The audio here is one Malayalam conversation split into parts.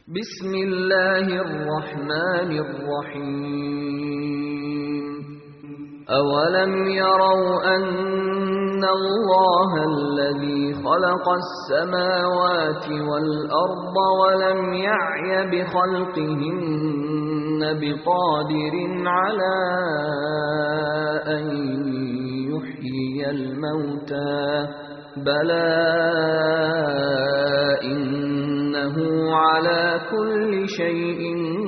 بسم الله الرحمن الرحيم أولم يروا أن الله الذي خلق السماوات والأرض ولم يعي بخلقهن بقادر على أن يحيي الموتى بلى إنه على كل شيء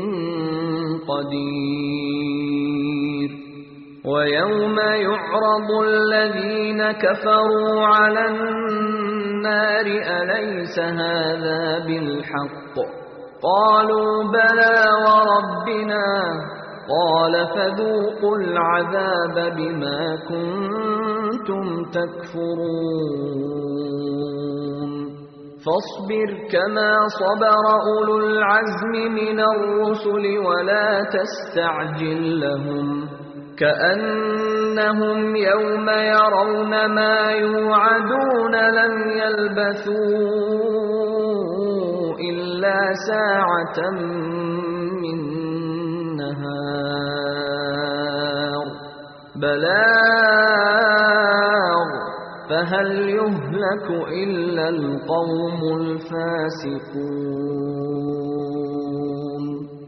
قدير ويوم يعرض الذين كفروا على النار أليس هذا بالحق قالوا بلى وربنا قال فذوقوا العذاب بما كنتم تكفرون فاصبر كما صبر أولو العزم من الرسل ولا تستعجل لهم كأنهم يوم يرون ما يوعدون لم يلبثوا إلا ساعة من نهار بلاغ فهل يهلك إلا القوم الفاسقون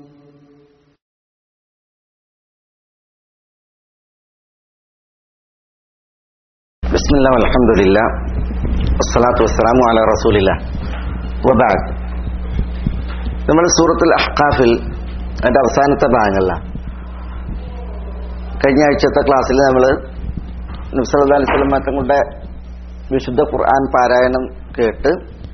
بسم الله والحمد لله والصلاة والسلام على رسول الله وبعد നമ്മൾ സൂറത്തുൽ അഹ്കാഫിൽ അതിൻ്റെ അവസാനത്തെ ഭാഗങ്ങളില കഴിഞ്ഞ ആഴ്ചത്തെ ക്ലാസ്സിൽ നമ്മൾ നബ്സല്ലാ അലൈഹി സ്വലം തങ്ങളുടെ വിശുദ്ധ ഖുർആൻ പാരായണം കേട്ട്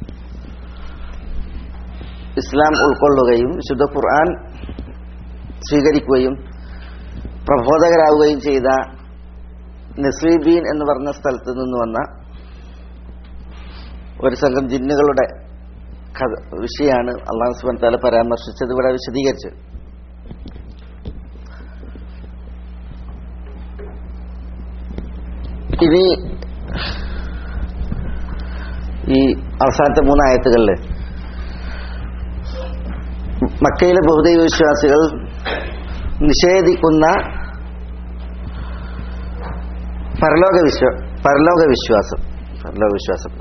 ഇസ്ലാം ഉൾക്കൊള്ളുകയും വിശുദ്ധ ഖുർആൻ സ്വീകരിക്കുകയും പ്രബോധകരാവുകയും ചെയ്ത നസ്രീബീൻ എന്ന് പറഞ്ഞ സ്ഥലത്ത് നിന്ന് വന്ന ഒരു സംഘം ജിന്നുകളുടെ കഥ വിഷയമാണ് അള്ളാഹു സുബാൻ താല പരാമർശിച്ചത് ഇവിടെ വിശദീകരിച്ചത് ഇനി ഈ അവസാനത്തെ മൂന്നായത്തുകളിൽ മക്കയിലെ ബഹുദൈവ വിശ്വാസികൾ നിഷേധിക്കുന്ന പരലോക വിശ്വ പരലോക വിശ്വാസം പരലോക വിശ്വാസം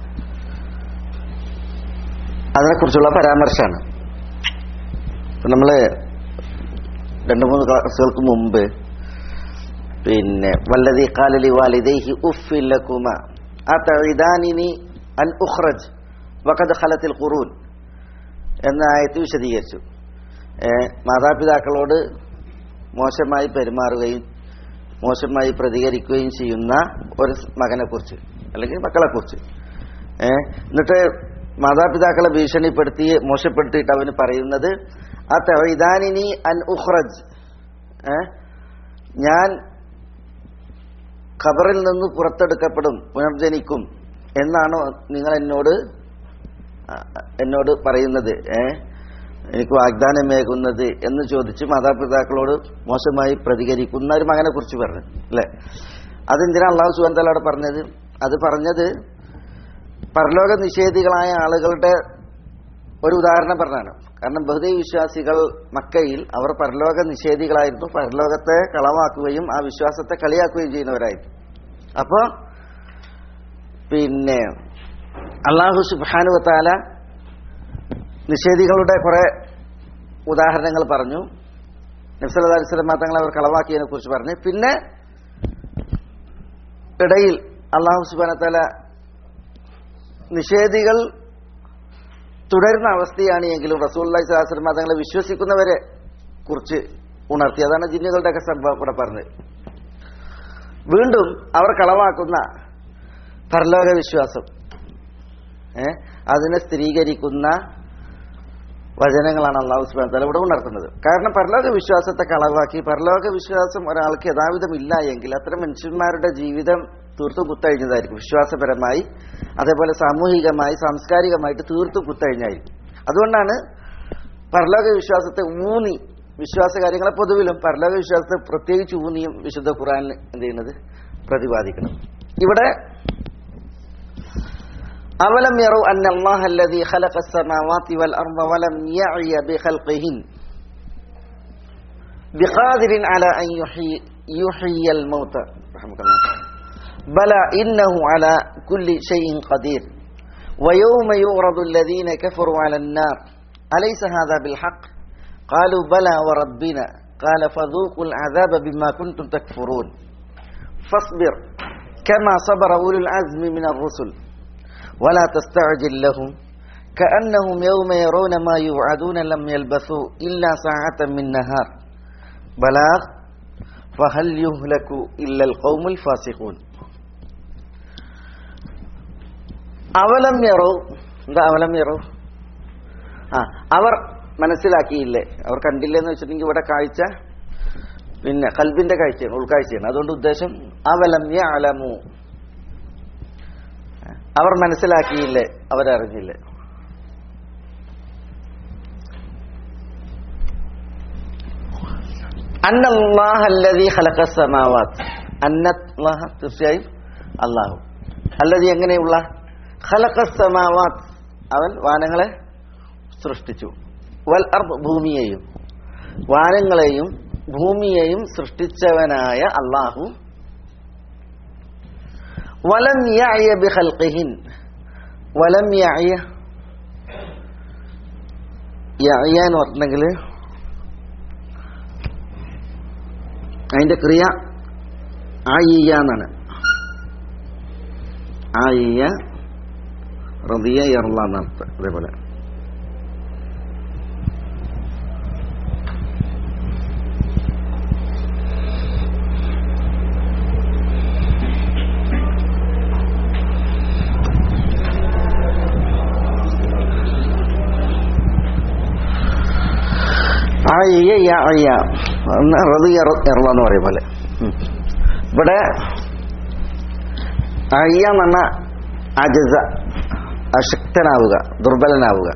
അതിനെക്കുറിച്ചുള്ള പരാമർശമാണ് നമ്മൾ രണ്ട് മൂന്ന് ക്ലാസ്സുകൾക്ക് മുമ്പ് പിന്നെ വല്ലതി കാലലി വാലിദൈഹി ഉഫില്ലക്കുമ അതഇദാനിനി അൻ ഉഖ്റജ് വഖദ് ഖലത്തിൽ ഖുറൂൻ എന്ന ആയത്ത് വിശദീകരിച്ചു മാതാപിതാക്കളോട് മോശമായി പെരുമാറുകയും മോശമായി പ്രതികരിക്കുകയും ചെയ്യുന്ന ഒരു മകനെ കുറിച്ച് അല്ലെങ്കിൽ മക്കളെ കുറിച്ച് എന്നിട്ട് മാതാപിതാക്കളെ ഭീഷണിപ്പെടുത്തി മോശപ്പെടുത്തിയിട്ട് അവന് പറയുന്നത് ആ തെളിതാനിനി അൻ ഉഖ്റജ് ഞാൻ ഖബറിൽ നിന്ന് പുറത്തെടുക്കപ്പെടും പുനർജനിക്കും എന്നാണോ നിങ്ങൾ എന്നോട് എന്നോട് പറയുന്നത് ഏ എനിക്ക് വാഗ്ദാനമേകുന്നത് എന്ന് ചോദിച്ച് മാതാപിതാക്കളോട് മോശമായി പ്രതികരിക്കുന്ന ഒരു മകനെ കുറിച്ച് പറഞ്ഞു അല്ലെ അതെന്തിനാ അള്ളാഹു സുബാൻ തലോടെ പറഞ്ഞത് അത് പറഞ്ഞത് പരലോക നിഷേധികളായ ആളുകളുടെ ഒരു ഉദാഹരണം പറഞ്ഞാണ് കാരണം ബഹുദൈവ വിശ്വാസികൾ മക്കയിൽ അവർ പരലോക നിഷേധികളായിരുന്നു പരലോകത്തെ കളവാക്കുകയും ആ വിശ്വാസത്തെ കളിയാക്കുകയും ചെയ്യുന്നവരായിരുന്നു അപ്പോൾ പിന്നെ അള്ളാഹു സുബാനുവത്താല നിഷേധികളുടെ കുറെ ഉദാഹരണങ്ങൾ പറഞ്ഞു നബ്സല്ലാ അലിസ്ലം തങ്ങൾ അവർ കളവാക്കിയതിനെ കുറിച്ച് പറഞ്ഞു പിന്നെ ഇടയിൽ അള്ളാഹു സുബാനത്താല നിഷേധികൾ തുടരുന്ന അവസ്ഥയാണ് എങ്കിലും റസൂല്ലി സ്വലാസ്ലം തങ്ങളെ വിശ്വസിക്കുന്നവരെ കുറിച്ച് ഉണർത്തി അതാണ് ജിന്നുകളുടെയൊക്കെ സംഭവം ഇവിടെ പറഞ്ഞത് വീണ്ടും അവർ കളവാക്കുന്ന പരലോക വിശ്വാസം അതിനെ സ്ഥിരീകരിക്കുന്ന വചനങ്ങളാണ് അള്ളാഹു സുബാൻ തല ഇവിടെ ഉണർത്തുന്നത് കാരണം പരലോക വിശ്വാസത്തെ കളവാക്കി പരലോക വിശ്വാസം ഒരാൾക്ക് യഥാവിധം ഇല്ല എങ്കിൽ അത്തരം മനുഷ്യന്മാരുടെ ജീവിതം തീർത്തും കുത്തഴിഞ്ഞതായിരിക്കും വിശ്വാസപരമായി അതേപോലെ സാമൂഹികമായി സാംസ്കാരികമായിട്ട് തീർത്തും കുത്തഴിഞ്ഞായിരിക്കും അതുകൊണ്ടാണ് പരലോക വിശ്വാസത്തെ ഊന്നി വിശ്വാസ കാര്യങ്ങളെ പൊതുവിലും പരലോക വിശ്വാസത്തെ പ്രത്യേകിച്ച് ഊന്നിയും വിശുദ്ധ ഖുറാനിൽ എന്ത് ചെയ്യുന്നത് പ്രതിപാദിക്കണം ഇവിടെ أولم يروا أن الله الذي خلق السماوات والأرض ولم يعي بخلقهن بقادر على أن يحيي, يحيي الموتى رحمك الله بلى إنه على كل شيء قدير ويوم يعرض الذين كفروا على النار أليس هذا بالحق قالوا بلى وربنا قال فذوقوا العذاب بما كنتم تكفرون فاصبر كما صبر أولو العزم من الرسل ولا تستعجل لهم كأنهم يوم يرون ما يوعدون لم يلبثوا إلا ساعة من نهار بلاغ فهل يهلك إلا القوم الفاسقون അവലം യറോ എന്താ അവലം യറോ ആ അവർ മനസ്സിലാക്കിയില്ലേ അവർ കണ്ടില്ലെന്ന് വെച്ചിട്ടുണ്ടെങ്കിൽ ഇവിടെ കാഴ്ച പിന്നെ കൽബിന്റെ കാഴ്ചയാണ് ഉൾക്കാഴ്ചയാണ് അതുകൊണ്ട് ഉദ്ദേശം അവലം യഅലമു അവർ മനസ്സിലാക്കിയില്ലേ അവരറിഞ്ഞില്ലേ അന്നല്ലാഹല്ലദീ ഖലഖസ് സമാവാത്ത് അന്നല്ലാഹ തീർച്ചയായും അല്ലാഹു അല്ലതി എങ്ങനെയുള്ള ഖലഖസ് സമാവാത്ത് അവൻ വാനങ്ങളെ സൃഷ്ടിച്ചു വൽ അർദ് ഭൂമിയെയും വാനങ്ങളെയും ഭൂമിയെയും സൃഷ്ടിച്ചവനായ അള്ളാഹു വലം യഅയ ബിഖൽഖിഹിൻ വലം യഅയ യഅയ എന്ന് പറഞ്ഞിട്ടുണ്ടെങ്കിൽ അതിന്റെ ക്രിയ ആയിയ എന്നാണ് ആയിയ റദിയ ഇർല എന്നർത്ഥം അതേപോലെ ആയിയ യായ റദിയ ഇർല എന്ന് പറയും പോലെ ഉം. ഇവിടെ അയ്യ എന്ന് പറഞ്ഞ അജസ അശക്തനാവുക ദുർബലനാവുക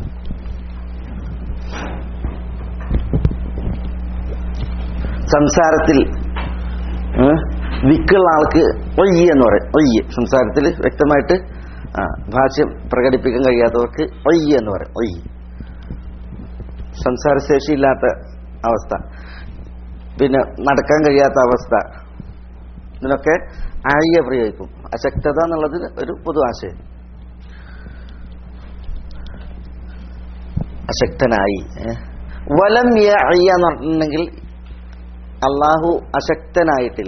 സംസാരത്തിൽ ഏ, വിക്കുള്ള ആൾക്ക് ഒയ്യ് എന്ന് പറയും ഒയ്യ് സംസാരത്തിൽ വ്യക്തമായിട്ട് ആ, ഭാഷ്യം പ്രകടിപ്പിക്കാൻ കഴിയാത്തവർക്ക് ഒയ്യ് എന്ന് പറയും ഒയ്യ് സംസാരശേഷിയില്ലാത്ത അവസ്ഥ പിന്നെ നടക്കാൻ കഴിയാത്ത അവസ്ഥ ഇതിനൊക്കെ ആയ പ്രയോഗിക്കും അശക്തത എന്നുള്ളതിന് ഒരു പൊതു ആശയം അശക്തനായി ഏ. വലം യഅയ എന്ന് പറഞ്ഞിട്ടുണ്ടെങ്കിൽ അള്ളാഹു അശക്തനായിട്ടില്ല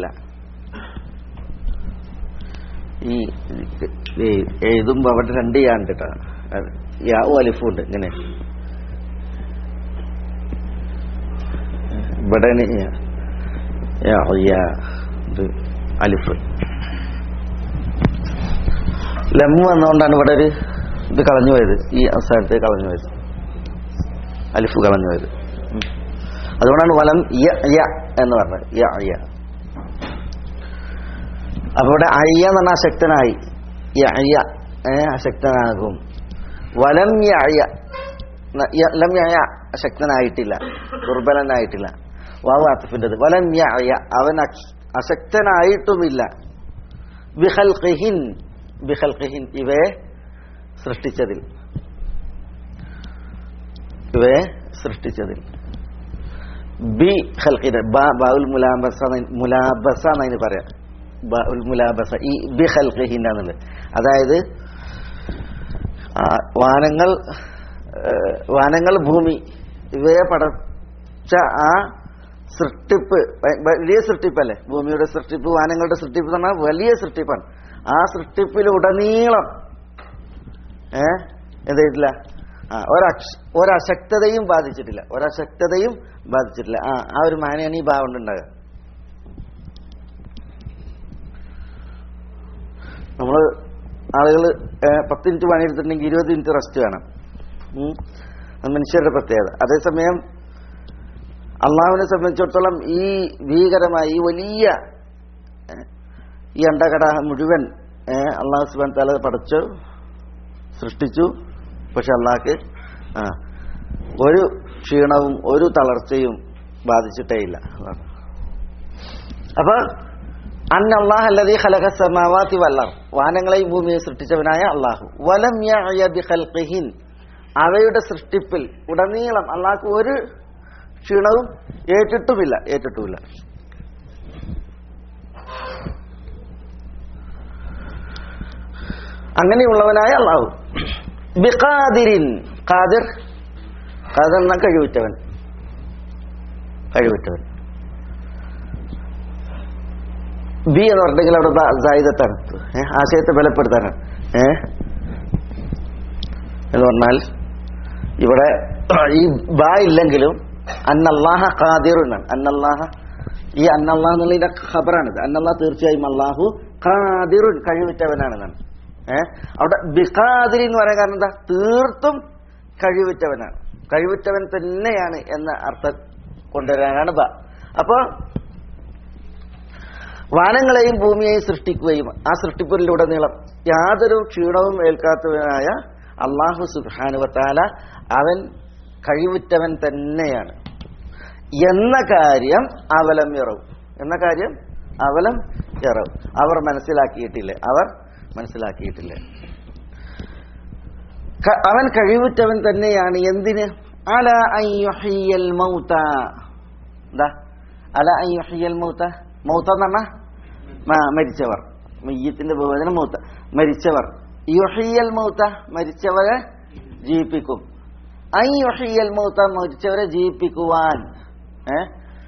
ഈ ഈ എഴുതുമ്പോ അവിടെ രണ്ട് യാ ഉണ്ട് കേട്ടോ അത് യാവും അലിഫും ഉണ്ട് ഇങ്ങനെ ഇവിടെ നി- യാ യാ ഇത് അലിഫ് ലമ്മു വന്നുകൊണ്ടാണ് ഇവിടെ ഒരു ഇത് കളഞ്ഞു പോയത് ഈ അവസാനത്തെ കളഞ്ഞു പോയത് അലിഫ് കളഞ്ഞു പോയത് ഉം. അതുകൊണ്ടാണ് വലം യ യ എന്ന് പറഞ്ഞത് യ യ അപ്പൊ ഇവിടെ അയ്യ എന്ന് പറഞ്ഞാൽ അശക്തനായി യ യ ഏ, അശക്തനാകും വലം യ യ ന- യ- ലം യ യ അശക്തനായിട്ടില്ല ദുർബലനായിട്ടില്ല വാവ് ആത്തിഫിൻ്റെത് വലം യ യ അവൻ അക്ഷ- അശക്തനായിട്ടുമില്ല ബിഹൽഖിഹിൻ ബിഹൽഖിഹിൻ ഇവയെ സൃഷ്ടിച്ചതിൽ ഇവയെ സൃഷ്ടിച്ചതിൽ ബി ഖൽഖിന് ബ ബാഉൽ മുലാബസ എന്ന് മുലാബസ എന്നതിന് പറയാം ബാഉൽ മുലാബസ ഈ ബി ഖൽഖിഹിൻ എന്നുള്ളത് അതായത് ആ, വാനങ്ങൾ ഏഹ്, വാനങ്ങൾ ഭൂമി ഇവയെ പടച്ച ആ സൃഷ്ടിപ്പ് വ- വലിയ സൃഷ്ടിപ്പല്ലേ ഭൂമിയുടെ സൃഷ്ടിപ്പ് വാനങ്ങളുടെ സൃഷ്ടിപ്പ് എന്ന് പറഞ്ഞാൽ വലിയ സൃഷ്ടിപ്പാണ് ആ സൃഷ്ടിപ്പിലുടനീളം ഏ എന്ത് ചെയ്തിട്ടില്ല ആ ഒരക്ഷ ഒരശക്തതയും ബാധിച്ചിട്ടില്ല ഒരശക്തതയും ബാധിച്ചിട്ടില്ല ആ ആ ഒരു മാനയാണ് ഈ ഭാവം കൊണ്ടുണ്ടാകുക നമ്മൾ ആളുകൾ പത്ത് മിനിറ്റ് പണിയെടുത്തിട്ടുണ്ടെങ്കിൽ ഇരുപത് മിനിറ്റ് റെസ്റ്റ് വേണം ഉം. അത് മനുഷ്യരുടെ പ്രത്യേകത അതേസമയം അള്ളാഹുവിനെ സംബന്ധിച്ചിടത്തോളം ഈ ഭീകരമായ ഈ വലിയ ഏ, ഈ അണ്ടകടാഹം മുഴുവൻ ഏ, അള്ളാഹു സുബാൻ തല പടച്ചു സൃഷ്ടിച്ചു പക്ഷെ അള്ളാഹ്ക്ക് ആ ഒരു ക്ഷീണവും ഒരു തളർച്ചയും ബാധിച്ചിട്ടേ ഇല്ല അതാണ്. അപ്പൊ അൻ അള്ളാഹ് അല്ലതീ ഖലഖ സമാവാതി വല്ലർ വാനങ്ങളെയും ഭൂമിയെ സൃഷ്ടിച്ചവനായ അള്ളാഹു വലം യഅയ ബിഖൽഖിഹിൻ അവയുടെ സൃഷ്ടിപ്പിൽ ഉടനീളം അള്ളാഹ്ക്ക് ഒരു ക്ഷീണവും ഏറ്റിട്ടുമില്ല ഏറ്റിട്ടുമില്ല അങ്ങനെയുള്ളവനായ അള്ളാഹു ബിഖാദിരിൻ ഖാദിർ ഖാദിർ എന്ന കഴിവുറ്റവൻ കഴിവുറ്റവൻ ബി എന്ന് പറഞ്ഞെങ്കിൽ അവിടെ ബ സായുധത്താണ് ഏഹ് ആശയത്തെ ബലപ്പെടുത്താനാണ് ഏഹ് എന്ന് പറഞ്ഞാൽ ഇവിടെ ഈ ബ ഇല്ലെങ്കിലും അന്നല്ലാഹ ഖാദിറുന്നാണ് അന്നല്ലാഹ ഈ അന്നല്ലാഹ് എന്നുള്ളതിന്റെ ഖബറാണിത് അന്നല്ലാഹ് തീർച്ചയായും അള്ളാഹു ഖാദിറുൻ കഴിവുറ്റവനാണെന്നാണ് ഏഹ് അവിടെ ബിഖാദിരി എന്ന് പറയാൻ കാരണം എന്താ തീർത്തും കഴിവുറ്റവനാണ് കഴിവുറ്റവൻ തന്നെയാണ് എന്ന അർത്ഥം കൊണ്ടുവരാനാണ് ബ അപ്പോ വാനങ്ങളെയും ഭൂമിയെയും സൃഷ്ടിക്കുകയും ആ സൃഷ്ടിപ്പിലൂടെനീളം യാതൊരു ക്ഷീണവും ഏൽക്കാത്തവനായ അള്ളാഹു സുഹാനുവത്താല അവൻ കഴിവുറ്റവൻ തന്നെയാണ് എന്ന കാര്യം അവലം ഇറവും എന്ന കാര്യം അവലം ഇറവും അവർ മനസ്സിലാക്കിയിട്ടില്ല അവർ മനസ്സിലാക്കിയിട്ടില്ല ക- അവൻ കഴിവുറ്റവൻ തന്നെയാണ് എന്തിന് അല അയ്യുഹിയൽ മൗത എന്താ അല അയ്യുഹിയൽ മൗത മൗത്ത എന്ന് പറഞ്ഞാ മ- മരിച്ചവർ മയ്യത്തിന്റെ ബഹുവചനം മൗത്ത മരിച്ചവർ യുഹിയൽ മൗത്ത മരിച്ചവരെ ജീവിപ്പിക്കും ഐ യുഹിയൽ മൗത്ത മരിച്ചവരെ ജീവിപ്പിക്കുവാൻ ഏ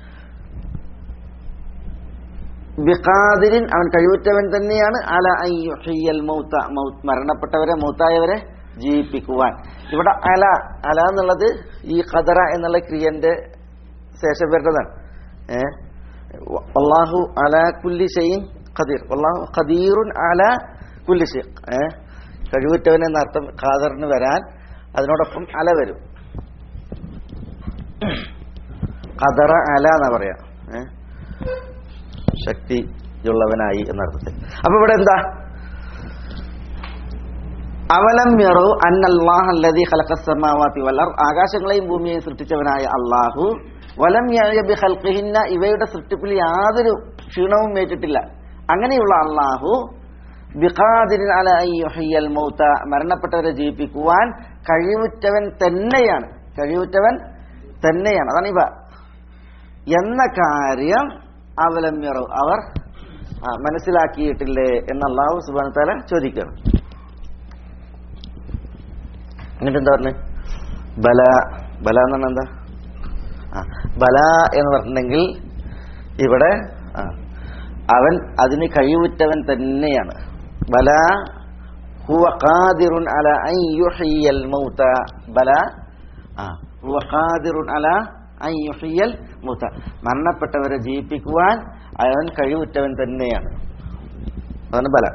ബിഖാദിരിൻ അവൻ കഴിവുറ്റവൻ തന്നെയാണ് അല ഐ യുഹിയൽ മൗത്ത മൗത്ത് മരണപ്പെട്ടവരെ മൗത്തായവരെ ജീവിപ്പിക്കുവാൻ ഇവിടെ അല അല എന്നുള്ളത് ഈ ഖദറ എന്നുള്ള ക്രിയന്റെ ശേഷം വരുന്നതാണ് ഏ അള്ളാഹു അല കുല്ലി ഷെയ്ൻ ഖദീർ അള്ളാഹു ഖദീറുൻ അല കുല്ലി ഷെയ് ഏ കഴിവുറ്റവൻ എന്ന അർത്ഥം ഖാദറിന് വരാൻ അതിനോടൊപ്പം അല വരും ഖദറ അല എന്നാ പറയാ ഏ ശക്തിയുള്ളവനായി എന്നർത്ഥത്തിൽ അപ്പൊ ഇവിടെ എന്താ അവലം യറു അന്നല്ലാഹല്ലദീ ഖലഖസ്സമാവാതി വൽ അർദ് ആകാശങ്ങളെയും ഭൂമിയെയും സൃഷ്ടിച്ചവനായ അല്ലാഹു വലം യഅയ ബിഖൽഖിഹിന്ന ഇവയുടെ സൃഷ്ടിപ്പിൽ യാതൊരു ക്ഷീണവും ഏറ്റിട്ടില്ല അങ്ങനെയുള്ള അല്ലാഹു ബിഖാദിരിൻ അല അൻ യുഹ്യിയൽ മൗത മരണപ്പെട്ടവരെ ജീവിപ്പിക്കുവാൻ കഴിവുറ്റവൻ തന്നെയാണ് കഴിവുറ്റവൻ തന്നെയാണ് അതാണ് ഇവ എന്ന കാര്യം അവലം യറു അവർ ആ, മനസ്സിലാക്കിയിട്ടില്ലേ എന്ന് അള്ളാഹു സുബാന താല ചോദിക്കണം എന്നിട്ട് എന്താ പറഞ്ഞത് ബല ബല എന്ന് പറഞ്ഞാൽ എന്താ ആ ബല എന്ന് പറഞ്ഞിട്ടുണ്ടെങ്കിൽ ഇവിടെ ആ, അവൻ അതിന് കഴിവുറ്റവൻ തന്നെയാണ് ബല ഹുവ ഖാദിറുൻ അല അൻ യുഹ്യിയൽ മൗത ബല ആ ഹുവ ഖാദിറുൻ അല അൻ യുഹ്യിയൽ മൗത മരണപ്പെട്ടവരെ ജീവിപ്പിക്കുവാൻ അവൻ കഴിവുറ്റവൻ തന്നെയാണ് അതാണ് ബല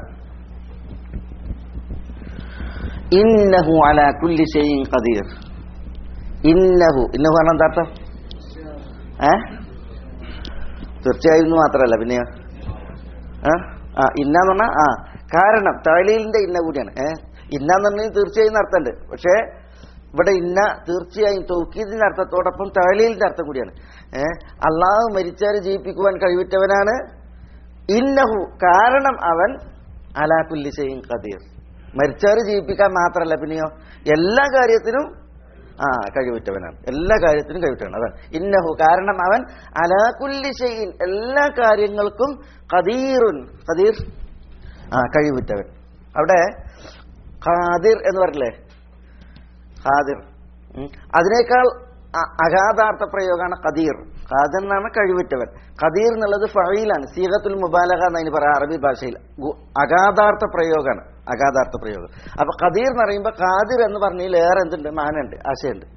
ഇന്നഹു അല കുല്ലി ഷൈഇൻ ഖദീർ ഇന്നഹു ഇന്നഹു പറഞ്ഞാൽ എന്താ അർത്ഥം ഏ തീർച്ചയായും എന്ന് മാത്രമല്ല പിന്നെയോ ഏ? ആ ഇന്നാന്ന് പറഞ്ഞാൽ ആ കാരണം തഴലീലിന്റെ ഇന്ന കൂടിയാണ് ഏ ഇന്നാന്ന് പറഞ്ഞാൽ തീർച്ചയായും അർത്ഥമുണ്ട് പക്ഷേ ഇവിടെ ഇന്ന തീർച്ചയായും തൗക്കീദിന്റെ അർത്ഥത്തോടൊപ്പം തഴലീലിന്റെ അർത്ഥം കൂടിയാണ് ഏ അള്ളാഹു മരിച്ചവരെ ജീവിപ്പിക്കുവാൻ കഴിവുറ്റവനാണ് ഇന്നഹു കാരണം അവൻ അലാ കുല്ലി ഷൈഇൻ ഖദീർ മരിച്ചവരെ ജീവിപ്പിക്കാൻ മാത്രമല്ല പിന്നെയോ എല്ലാ കാര്യത്തിനും ആ കഴിവുറ്റവനാണ് എല്ലാ കാര്യത്തിനും കഴിവുറ്റവനാണ് അതാണ് ഇന്നഹു കാരണം അവൻ അലാകുല്ലി ഷൈഇൻ എല്ലാ കാര്യങ്ങൾക്കും ഖദീറുൻ ഖദീർ ആ കഴിവുറ്റവൻ അവിടെ ഖാദിർ എന്ന് പറഞ്ഞില്ലേ ഖാദിർ ഉം. അതിനേക്കാൾ അ- അഗാധാർത്ഥ പ്രയോഗമാണ് ഖദീർ ഖാദിർ എന്നാണ് കഴിവുറ്റവൻ ഖദീർ എന്നുള്ളത് ഫഴയിലാണ് സീഹത്തുൽ മുബാലക എന്നതിന് പറയാം അറബി ഭാഷയിൽ ഗു- അഗാധാർത്ഥ പ്രയോഗമാണ് അഗാധാർത്ഥ പ്രയോഗം അപ്പൊ ഖദീർ എന്ന് പറയുമ്പോൾ ഖാദിർ എന്ന് പറഞ്ഞതിൽ ഏറെ എന്തുണ്ട് മാനുണ്ട് ആശയുണ്ട്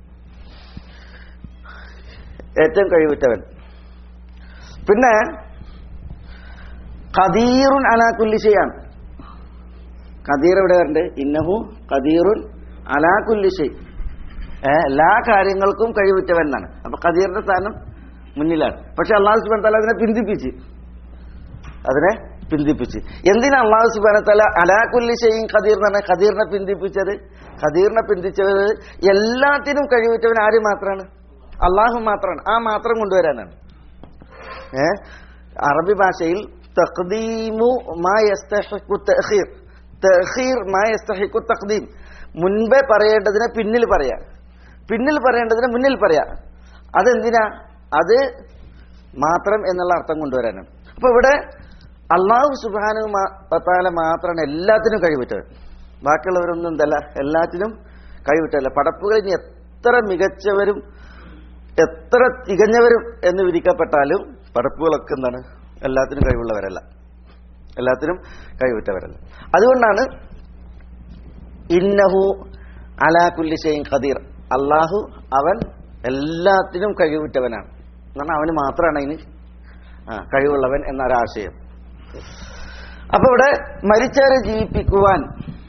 ഏറ്റവും കഴിവുറ്റവൻ പിന്നെ ഖദീറുൻ അലാ കുല്ലി ഷെയ്യാണ് ഖദീർ എവിടെ വരണ്ട് ഇന്നഹു ഖദീറുൻ അലാ കുല്ലി ഷെയ് ഏ, എല്ലാ കാര്യങ്ങൾക്കും കഴിവുറ്റവൻ എന്നാണ് അപ്പൊ ഖദീറിന്റെ സ്ഥാനം മുന്നിലാണ് പക്ഷെ അള്ളാഹു സുബാൻ തല അതിനെ പിന്തിപ്പിച്ച് അതിനെ പിന്തിപ്പിച്ച് എന്തിനാ അള്ളാഹു സുബാന തല അലാകുല്ലി ഷെയ്യും ഖദീർ എന്നാണ് ഖദീറിനെ പിന്തിപ്പിച്ചത് ഖദീറിനെ പിന്തിച്ചത് എല്ലാത്തിനും കഴിവുറ്റവൻ ആര് മാത്രമാണ് അള്ളാഹു മാത്രമാണ് ആ മാത്രം കൊണ്ടുവരാനാണ് ഏ അറബി ഭാഷയിൽ തഖ്ദീമു മാ യസ്തഹിഖു തഅഖീർ തഅഖീർ മാ യസ്തഹിഖു തഖ്ദീം മുൻപേ പറയേണ്ടതിനെ പിന്നിൽ പറയാ പിന്നിൽ പറയേണ്ടതിനെ മുന്നിൽ പറയാ അതെന്തിനാ അത് മാത്രം എന്നുള്ള അർത്ഥം കൊണ്ടുവരാനാണ് അപ്പൊ ഇവിടെ അള്ളാഹു സുബാനു താല മാത്രമാണ് എല്ലാത്തിനും കഴിവിട്ടത് ബാക്കിയുള്ളവരൊന്നും എന്തല്ല എല്ലാത്തിനും കഴിവിട്ടല്ല പടപ്പുകൾ ഇനി എത്ര മികച്ചവരും എത്ര തികഞ്ഞവരും എന്ന് വിധിക്കപ്പെട്ടാലും പടപ്പുകളൊക്കെ എന്താണ് എല്ലാത്തിനും കഴിവുള്ളവരല്ല എല്ലാത്തിനും കഴിവിട്ടവരല്ല അതുകൊണ്ടാണ് ഇന്നഹു അലാകുല്ലി ഷെയ്ൻ ഖദീർ അള്ളാഹു അവൻ എല്ലാത്തിനും കഴിവിട്ടവനാണ് എന്നാൽ അവന് മാത്രമാണ് അതിന് ആ, കഴിവുള്ളവൻ എന്നൊരാശയം അപ്പൊ ഇവിടെ മരിച്ചവരെ ജീവിപ്പിക്കുവാൻ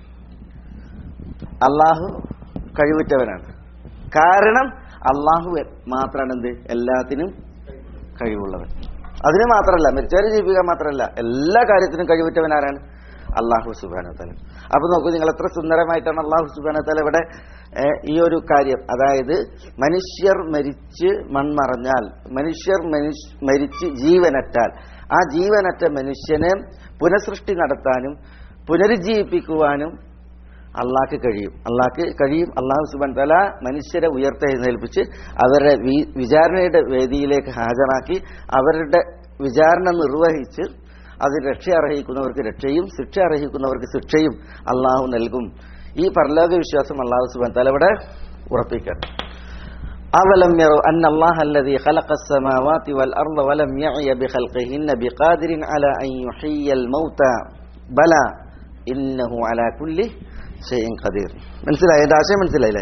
അള്ളാഹു കഴിവുറ്റവനാണ് കാരണം അള്ളാഹു മാത്രമാണ് എന്ത് എല്ലാത്തിനും കഴിവുള്ളവൻ അതിന് മാത്രമല്ല മരിച്ചവരെ ജീവിപ്പിക്കാൻ മാത്രമല്ല എല്ലാ കാര്യത്തിനും കഴിവുറ്റവൻ ആരാണ് അള്ളാഹു സുബാന തല അപ്പൊ നോക്കൂ നിങ്ങൾ എത്ര സുന്ദരമായിട്ടാണ് അള്ളാഹു സുബാന തല ഇവിടെ ഏഹ്, ഈ ഒരു കാര്യം അതായത് മനുഷ്യർ മരിച്ച് മൺമറഞ്ഞാൽ മനുഷ്യർ മനുഷ്യ മരിച്ച് ജീവനറ്റാൽ ആ ജീവനറ്റ മനുഷ്യനെ പുനഃസൃഷ്ടി നടത്താനും പുനരുജ്ജീവിപ്പിക്കുവാനും അള്ളാഹ്ക്ക് കഴിയും അള്ളാഹ്ക്ക് കഴിയും അള്ളാഹു സുബാൻ തല മനുഷ്യരെ ഉയർത്തെഴുന്നേൽപ്പിച്ച് അവരുടെ വി- വിചാരണയുടെ വേദിയിലേക്ക് ഹാജരാക്കി അവരുടെ വിചാരണ നിർവഹിച്ച് അതിൽ രക്ഷ അർഹിക്കുന്നവർക്ക് രക്ഷയും ശിക്ഷ അർഹിക്കുന്നവർക്ക് ശിക്ഷയും അള്ളാഹു നൽകും ഈ പരലോക വിശ്വാസം അള്ളാഹു സുബാൻ തല ഇവിടെ ഉറപ്പിക്കണം أولم يروا أن الله الذي خلق السماوات والأرض ولم يعي بخلقهن بقادر على أن يحيي الموتى بلى إنه على كل شيء قدير മനസ്സിലായി എന്റെ ആശയം മനസ്സിലായില്ലേ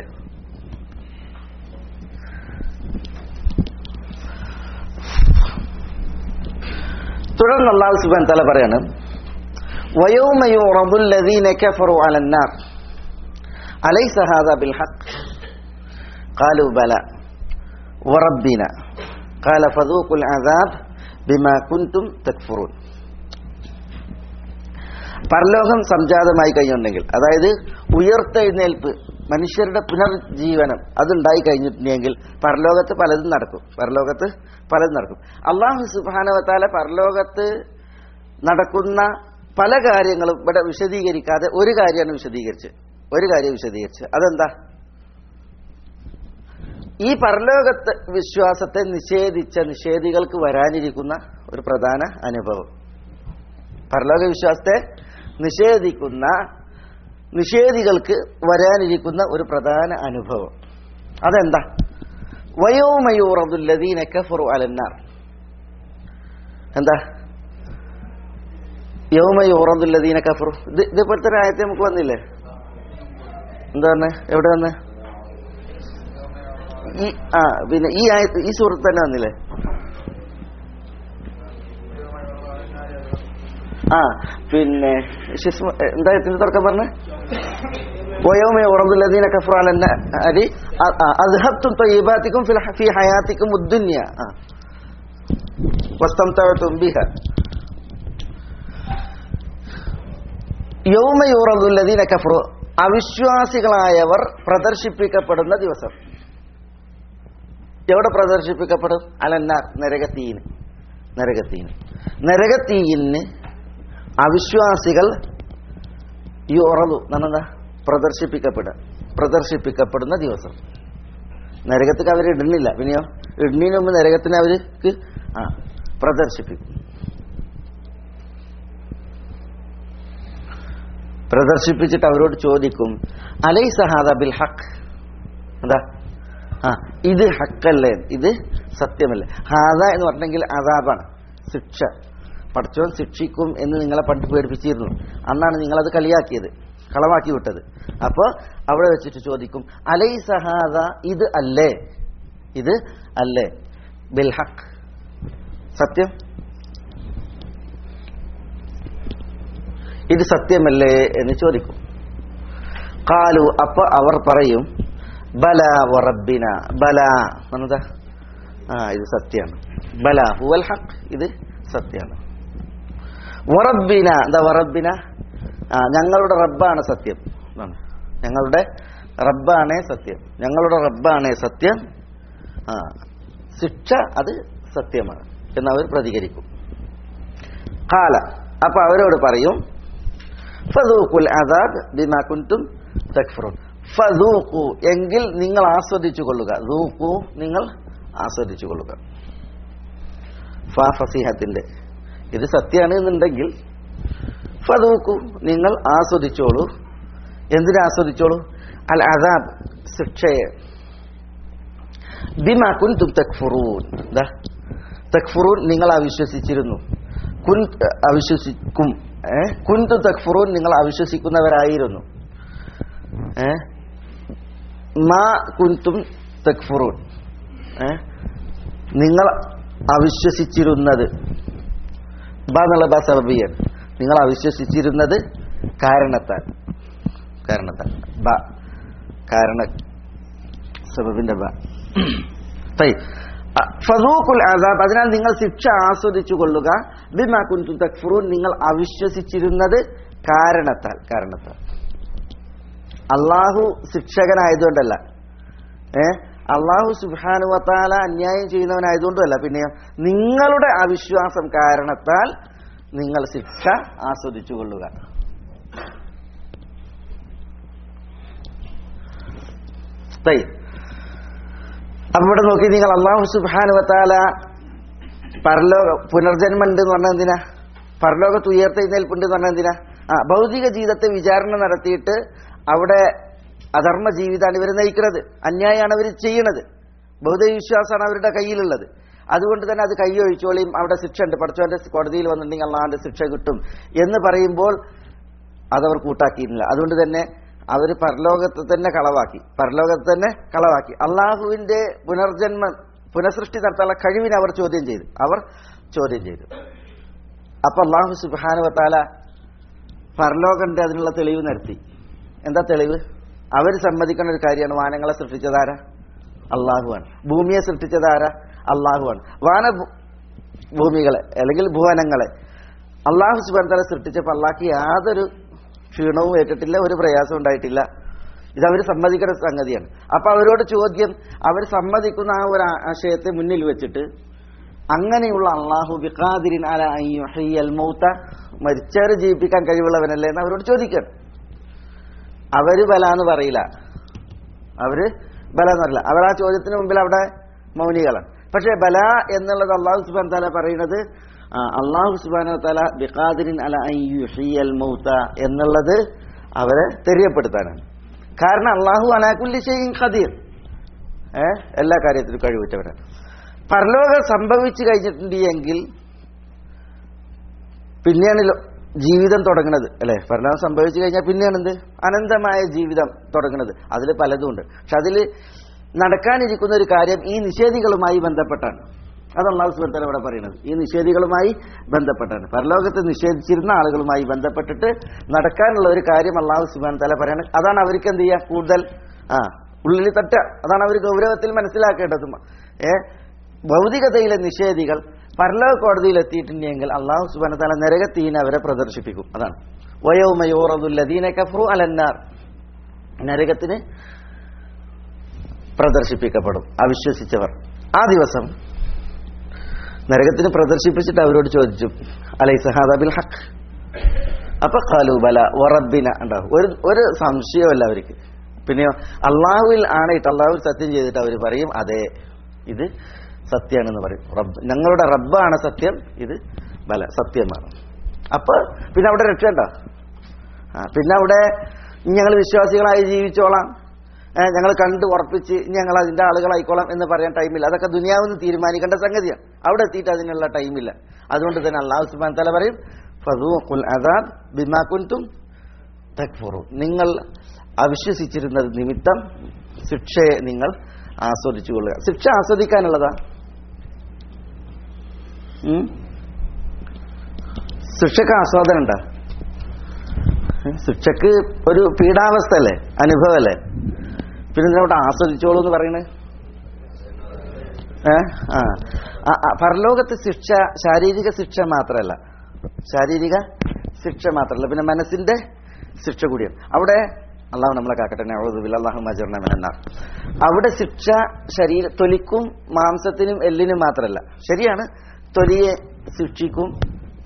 തുടർന്ന് അള്ളാഹു സുബാൻ തല പറയാണ് ويوم يعرض الذين كفروا على النار أليس هذا بالحق قالوا بلى وربنا قال فذوقوا العذاب بما كنتم تكفرون പരലോകം സംജാതമായി കഴിഞ്ഞിട്ടുണ്ടെങ്കിൽ അതായത് ഉയർത്തെഴുന്നേൽപ്പ് മനുഷ്യരുടെ പുനർജീവനം അതുണ്ടായി കഴിഞ്ഞിട്ടുണ്ടെങ്കിൽ പരലോകത്ത് പലതും നടക്കും പരലോകത്ത് പലതും നടക്കും അള്ളാഹു സുബാനവത്താല പരലോകത്ത് നടക്കുന്ന പല കാര്യങ്ങളും ഇവിടെ വിശദീകരിക്കാതെ ഒരു കാര്യമാണ് വിശദീകരിച്ച് ഒരു കാര്യം വിശദീകരിച്ച് അതെന്താ ഈ പരലോകത്തെ വിശ്വാസത്തെ നിഷേധിച്ച നിഷേധികൾക്ക് വരാനിരിക്കുന്ന ഒരു പ്രധാന അനുഭവം പരലോക വിശ്വാസത്തെ നിഷേധിക്കുന്ന നിഷേധികൾക്ക് വരാനിരിക്കുന്ന ഒരു പ്രധാന അനുഭവം അതെന്താ വയോമയൂറദുല്ലദീന കഫറു അലന്നാർ എന്താ യൗമയൂറദുല്ലദീന കഫറു ഇത് ഇതേപോലത്തെ ഒരു ആയത്തെ നമുക്ക് വന്നില്ലേ എന്താ പറഞ്ഞേ എവിടെ വന്നേ ഈ ആ പിന്നെ ഈ ആയത്ത് ഈ സൂറത്ത് തന്നെ വന്നില്ലേ ആ പിന്നെ ശിസ്മ എന്താ ഇതിന്റെ തുടക്കം പറഞ്ഞേ ويوم يعرض الذين كفروا على النار أذهبتم طيباتكم في الح- في حياتكم الدنيا آه. واستمتعتم بها യൗമ യൂറദു الذين كفروا അവിശ്വാസികളായവർ പ്രദർശിപ്പിക്കപ്പെടുന്ന ദിവസം എവിടെ പ്രദർശിപ്പിക്കപ്പെടും അലന്നാർ നരകത്തീന് നരകത്തീന് നരകത്തീയിന് അവിശ്വാസികൾ ഈ ഉറതു എന്താ പ്രദർശിപ്പിക്കപ്പെടുക പ്രദർശിപ്പിക്കപ്പെടുന്ന ദിവസം നരകത്തേക്ക് അവർ ഇടുന്നില്ല പിന്നെയോ ഇടുന്നതിന് മുമ്പ് നരകത്തിന് അവർക്ക് ആ പ്രദർശിപ്പിക്കും പ്രദർശിപ്പിച്ചിട്ട് അവരോട് ചോദിക്കും അലൈ സഹാദ ബിൽ ഹക്ക് എന്താ ആ ഇത് ഹക്കല്ലേ ഇത് സത്യമല്ലേ ഹാദ എന്ന് പറഞ്ഞെങ്കിൽ അതാബാണ് ശിക്ഷ പഠിച്ചവൻ ശിക്ഷിക്കും എന്ന് നിങ്ങളെ പണ്ട് പേടിപ്പിച്ചിരുന്നു അന്നാണ് നിങ്ങളത് കളിയാക്കിയത് കളവാക്കി വിട്ടത് അപ്പോൾ അവിടെ വെച്ചിട്ട് ചോദിക്കും അലൈ സഹാദ ഇത് അല്ലേ ഇത് അല്ലേ ബിൽ ഹക്ക് സത്യം ഇത് സത്യമല്ലേ എന്ന് ചോദിക്കും കാലു അപ്പൊ അവർ പറയും ബല വറബിന ബല എന്നതാ ആ ഇത് സത്യമാണ് ബല ഹുവൽ ഹക്ക് ഇത് സത്യമാണ് വറബിന എന്താ വറബിന ആ ഞങ്ങളുടെ റബ്ബാണ് സത്യം എന്നാണ്. ഞങ്ങളുടെ റബ്ബാണേ സത്യം ഞങ്ങളുടെ റബ്ബാണേ സത്യം ആ ശിക്ഷ അത് സത്യമാണ് എന്നവർ പ്രതികരിക്കും കാല അപ്പൊ അവരോട് പറയും ഫദൂഖുൽ അദാബ് ബിമാ കുൻതും തക്ഫുറൂൻ ഫദൂഖു എങ്കിൽ നിങ്ങൾ ആസ്വദിച്ചു കൊള്ളുക ദൂഖു നിങ്ങൾ ആസ്വദിച്ചു കൊള്ളുക ഫാ ഫസീഹത്തിന്റെ ഇത് സത്യമാണ് എന്നുണ്ടെങ്കിൽ ഫദൂഖു നിങ്ങൾ ആസ്വദിച്ചോളൂ എന്തിനാ ആസ്വദിച്ചോളൂ അൽ അദാബ് ശിക്ഷയെ ബിമാ കുൻതും തക്ഫുറൂൻ ദാ തക്ഫുറൂൻ നിങ്ങൾ അവിശ്വസിച്ചിരുന്നു കുൻ അവിശ്വസിക്കും ഏ കുന്തു തക്ഫുറൂൻ നിങ്ങൾ അവിശ്വസിക്കുന്നവരായിരുന്നു ഏ മാ കുന്തും തക്ഫുറൂൻ ഏ നിങ്ങൾ അവിശ്വസിച്ചിരുന്നത് ബ എന്നുള്ള ബ സബബിയൻ നിങ്ങൾ അവിശ്വസിച്ചിരുന്നത് കാരണത്താൽ കാരണത്താൽ ബ കാരണ സബബിന്റെ ബ തൈ ഫസൂഖുൽ അദാബ് അതിനാൽ നിങ്ങൾ ശിക്ഷ ആസ്വദിച്ചു കൊള്ളുക ബിമാ കുൻതും തക്ഫുറൂൻ നിങ്ങൾ അവിശ്വസിച്ചിരുന്നത് കാരണത്താൽ കാരണത്താൽ അള്ളാഹു ശിക്ഷകനായതുകൊണ്ടല്ല ഏ അള്ളാഹു സുബാനുവത്താല അന്യായം ചെയ്യുന്നവനായതുകൊണ്ടല്ല പിന്നെ നിങ്ങളുടെ അവിശ്വാസം കാരണത്താൽ നിങ്ങൾ ശിക്ഷ ആസ്വദിച്ചു കൊള്ളുക തൈ അപ്പൊ ഇവിടെ നോക്കി നിങ്ങൾ അള്ളാഹു സുബാനുവത്താല പരലോക പുനർജന്മം ഉണ്ട് എന്ന് പറഞ്ഞാൽ എന്തിനാ പരലോകത്ത് ഉയർത്തെഴുന്നേൽപ്പുണ്ട് എന്ന് പറഞ്ഞാൽ എന്തിനാ ആ ഭൗതിക ജീവിതത്തെ വിചാരണ നടത്തിയിട്ട് അവിടെ അധർമ്മ ജീവിതമാണ് ഇവർ നയിക്കുന്നത് അന്യായമാണ് അവർ ചെയ്യണത് ഭൗതിക വിശ്വാസമാണ് അവരുടെ കയ്യിലുള്ളത് അതുകൊണ്ട് തന്നെ അത് കൈയൊഴിച്ചോളിയും അവിടെ ശിക്ഷ ഉണ്ട് പഠിച്ചവന്റെ കോടതിയിൽ വന്നിട്ടുണ്ടെങ്കിൽ അള്ളാഹാന്റെ ശിക്ഷ കിട്ടും എന്ന് പറയുമ്പോൾ അതവർ കൂട്ടാക്കിയിരുന്നില്ല അതുകൊണ്ട് തന്നെ അവർ പരലോകത്തെ തന്നെ കളവാക്കി പരലോകത്തെ തന്നെ കളവാക്കി അള്ളാഹുവിന്റെ പുനർജന്മ പുനഃസൃഷ്ടി നടത്താനുള്ള കഴിവിനെ അവർ ചോദ്യം ചെയ്തു അവർ ചോദ്യം ചെയ്തു അപ്പൊ അള്ളാഹു സുബാനുവത്താല പരലോകന്റെ അതിനുള്ള തെളിവ് നടത്തി എന്താ തെളിവ് അവർ സമ്മതിക്കുന്ന ഒരു കാര്യമാണ് വാനങ്ങളെ സൃഷ്ടിച്ചതാര അള്ളാഹുവാണ് ഭൂമിയെ സൃഷ്ടിച്ചതാര അള്ളാഹുവാണ് വാന ഭൂ- ഭൂമികളെ അല്ലെങ്കിൽ ഭുവനങ്ങളെ അള്ളാഹു സുബാൻ തല സൃഷ്ടിച്ചപ്പോൾ അള്ളാഹ്ക്ക് യാതൊരു ക്ഷീണവും ഏറ്റിട്ടില്ല ഒരു പ്രയാസവും ഉണ്ടായിട്ടില്ല ഇത് അവർ സമ്മതിക്കുന്ന സംഗതിയാണ് അപ്പൊ അവരോട് ചോദ്യം അവർ സമ്മതിക്കുന്ന ആ ഒരു ആ- ആശയത്തെ മുന്നിൽ വെച്ചിട്ട് അങ്ങനെയുള്ള അള്ളാഹു ബിഖാദിരിൻ അല അൻ യുഹ്യിയൽ മൗത മരിച്ചവരെ ജീവിപ്പിക്കാൻ കഴിവുള്ളവനല്ലേ എന്ന് അവരോട് ചോദിക്കണം അവര് ബല എന്ന് പറയില്ല അവര് ബല എന്ന് പറയില്ല അവർ ആ ചോദ്യത്തിന് മുമ്പിൽ അവിടെ മൗനികളാണ് പക്ഷെ ബല എന്നുള്ളത് അള്ളാഹു സുബാൻ താല പറയുന്നത് ആ, അള്ളാഹു സുബാന താല ബിഖാദിരിൻ അല അൻ യുഹ്യിയൽ മൗത എന്നുള്ളത് അവരെ തെரியപ്പെടുത്താനാണ് കാരണം അള്ളാഹു അലാക്കുല്ലി ഷെയ്ൻ ഖദീർ ഏ എല്ലാ കാര്യത്തിലും കഴിവുറ്റവരാണ് പരലോകം സംഭവിച്ചു കഴിഞ്ഞിട്ടുണ്ട് എങ്കിൽ പിന്നെയാണ് ലോ- ജീവിതം തുടങ്ങുന്നത് അല്ലെ പരലോകം സംഭവിച്ചു കഴിഞ്ഞാൽ പിന്നെയാണ് എന്ത് അനന്തമായ ജീവിതം തുടങ്ങുന്നത് അതിൽ പലതും ഉണ്ട് പക്ഷെ അതിൽ നടക്കാനിരിക്കുന്ന ഒരു കാര്യം ഈ നിഷേധികളുമായി ബന്ധപ്പെട്ടാണ് അത് അള്ളാഹു സുബർത്തല ഇവിടെ പറയുന്നത് ഈ നിഷേധികളുമായി ബന്ധപ്പെട്ടാണ് പരലോകത്തെ നിഷേധിച്ചിരുന്ന ആളുകളുമായി ബന്ധപ്പെട്ടിട്ട് നടക്കാനുള്ള ഒരു കാര്യം അള്ളാഹു സുബാൻ തല പറയണം അതാണ് അവർക്ക് എന്ത് ചെയ്യുക കൂടുതൽ ആ ഉള്ളിൽ തട്ട അതാണ് അവർ ഗൗരവത്തിൽ മനസ്സിലാക്കേണ്ടത് ഏ ഭൗതികതയിലെ നിഷേധികൾ പരലോക കോടതിയിൽ എത്തിയിട്ടുണ്ടെങ്കിൽ അള്ളാഹു സുബാന തല നരകത്തീനെ അവരെ പ്രദർശിപ്പിക്കും അതാണ് വയോമയോറദുല്ലദീന കഫ്രു അലന്നാർ നരകത്തിന് പ്രദർശിപ്പിക്കപ്പെടും അവിശ്വസിച്ചവർ ആ ദിവസം നരകത്തിന് പ്രദർശിപ്പിച്ചിട്ട് അവരോട് ചോദിച്ചു അലൈ സഹാദാബിൽ ഹക്ക് അപ്പൊ ഖാലൂബല ഒറബിന ഉണ്ടാവും ഒരു ഒരു സംശയമല്ല അവർക്ക് പിന്നെയോ അള്ളാഹുവിൽ ആണയിട്ട് അള്ളാഹുവിൽ സത്യം ചെയ്തിട്ട് അവർ പറയും അതെ ഇത് സത്യമാണെന്ന് പറയും റബ്ബ് ഞങ്ങളുടെ റബ്ബാണ് സത്യം ഇത് ബല സത്യമാണ് അപ്പൊ പിന്നെ അവിടെ രക്ഷണ്ട ആ, പിന്നെ അവിടെ ഞങ്ങൾ വിശ്വാസികളായി ജീവിച്ചോളാം ഞങ്ങൾ കണ്ട് ഉറപ്പിച്ച് ഞങ്ങൾ അതിന്റെ ആളുകളായിക്കോളാം എന്ന് പറയാൻ ടൈമില്ല അതൊക്കെ ദുനിയാവെന്ന് തീരുമാനിക്കേണ്ട സംഗതിയാണ് അവിടെ എത്തിയിട്ട് അതിനുള്ള ടൈമില്ല അതുകൊണ്ട് തന്നെ അള്ളാഹു സുബാൻ തല പറയും ഫദൂഖുൽ അദാബ് ബിമാ കുൻതും തക്ഫുറു നിങ്ങൾ അവിശ്വസിച്ചിരുന്നത് നിമിത്തം ശിക്ഷയെ നിങ്ങൾ ആസ്വദിച്ചു കൊള്ളുക ശിക്ഷ ആസ്വദിക്കാനുള്ളതാ ഉം? ശിക്ഷക്ക് ആസ്വാദനം ഉണ്ടാ ശിക്ഷക്ക് ഒരു പീഡാവസ്ഥ അല്ലേ അനുഭവമല്ലേ പിന്നെ ഇതിനോട്ട് ആസ്വദിച്ചോളൂ എന്ന് പറയണേ ഏ ആ ആ, ആ, പരലോകത്തെ ശിക്ഷ ശാരീരിക ശിക്ഷ മാത്രമല്ല ശാരീരിക ശിക്ഷ മാത്രമല്ല പിന്നെ മനസ്സിന്റെ ശിക്ഷ കൂടിയാണ് അവിടെ അള്ളാഹു നമ്മളെ കാക്കട്ടെ അള്ളാഹു മജർണമെന്നാർ അവിടെ ശിക്ഷ ശരീര തൊലിക്കും മാംസത്തിനും എല്ലിനും മാത്രമല്ല ശരിയാണ് തൊലിയെ ശിക്ഷിക്കും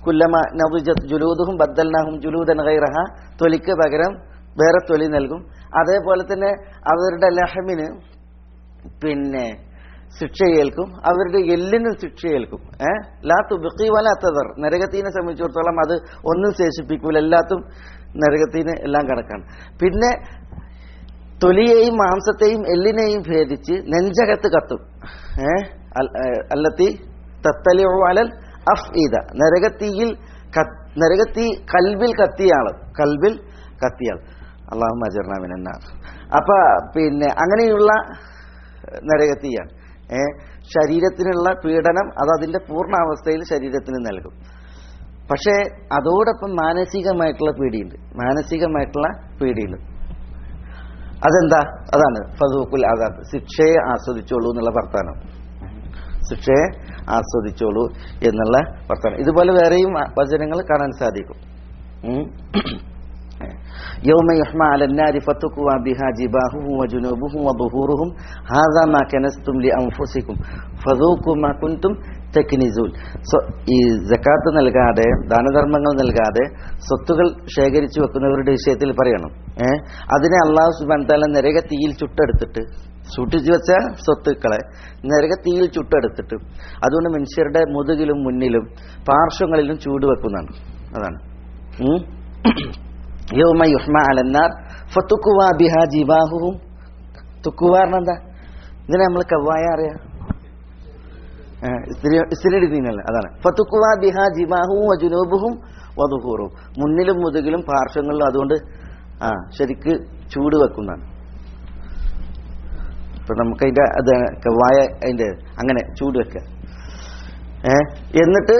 കുല്ലമ നബുജത് ജുലൂദുഹും ബദ്ദൽനാഹും ജുലൂദൻ ഗൈറഹ തൊലിക്ക് പകരം വേറെ തൊലി നൽകും അതേപോലെ തന്നെ അവരുടെ ലഹമിന് പിന്നെ ശിക്ഷയേൽക്കും അവരുടെ എല്ലിനും ശിക്ഷയേൽക്കും ഏഹ് ലാ തുബിക്കി വലാത്തതർ നരകത്തീനെ സംബന്ധിച്ചിടത്തോളം അത് ഒന്നും ശേഷിപ്പിക്കൂല എല്ലാത്തും നരകത്തിന് എല്ലാം കണക്കാണ് പിന്നെ തൊലിയെയും മാംസത്തെയും എല്ലിനെയും ഭേദിച്ച് നെഞ്ചകത്ത് കത്തും ഏഹ് അല്ലത്തി തത്തലിയോ അലൽ അഫ് ഈദ നരകത്തീയിൽ കത്ത്- നരകത്തീ കൽബിൽ കത്തിയാള് കൽബിൽ കത്തിയാൾ അള്ളാഹു മജർനാമിനാ അപ്പൊ പിന്നെ അങ്ങനെയുള്ള നരകത്തീയാണ് ഏ ശരീരത്തിനുള്ള പീഡനം അത് അതിന്റെ പൂർണ്ണാവസ്ഥയിൽ ശരീരത്തിന് നൽകും പക്ഷേ അതോടൊപ്പം മാനസികമായിട്ടുള്ള പീടിയുണ്ട് മാനസികമായിട്ടുള്ള പീടിയുണ്ട് അതെന്താ അതാണ് ഫതൂക്കുൽ ആദാബ് ശിക്ഷയെ ആസ്വദിച്ചോളൂ എന്നുള്ള വർത്താനം ശിക്ഷയെ ആസ്വദിച്ചോളൂ എന്നുള്ള വർത്താനം ഇതുപോലെ വേറെയും വചനങ്ങൾ കാണാൻ സാധിക്കും ഉം. يوم يحمى على النار فتكوى بها جباههم وجنوبهم وظهورهم هذا ما كنستم لأنفسكم فذوقوا ما كنتم തെക്കിനിസൂൽ ഈ ജക്കാത്ത് നൽകാതെ ദാനധർമ്മങ്ങൾ നൽകാതെ സ്വത്തുകൾ ശേഖരിച്ചു വെക്കുന്നവരുടെ വിഷയത്തിൽ പറയണം ഏ അതിനെ അള്ളാഹു സുബാൻ താല നരക തീയിൽ ചുട്ടെടുത്തിട്ട് സൂക്ഷിച്ചു വെച്ച സ്വത്തുക്കളെ നരക തീയിൽ ചുട്ടെടുത്തിട്ട് അതുകൊണ്ട് മനുഷ്യരുടെ മുതുകിലും മുന്നിലും പാർശ്വങ്ങളിലും ചൂട് വെക്കുന്നതാണ് അതാണ് ഉം. യൗമ യുഹ്മ അലന്നാർ ഫത്തുക്കുവാ ബിഹാ ജിബാഹുവും തുക്കുവാറിന് എന്താ ഇതിനെ നമ്മൾ കവായ അറിയാം സ്ഥിരടിനല്ല അതാണ് ഫത്തുക്കുവാ ബിഹാ ജിബാഹുവും വജുനൂബുഹും വധുഹൂറും മുന്നിലും മുതുകിലും പാർശ്വങ്ങളിലും അതുകൊണ്ട് ആ ശരിക്ക് ചൂട് വെക്കുന്നതാണ് ഇപ്പൊ നമുക്ക് അതിന്റെ അത് കവായ അതിന്റെ അങ്ങനെ ചൂട് വെക്കുക ഏ എന്നിട്ട്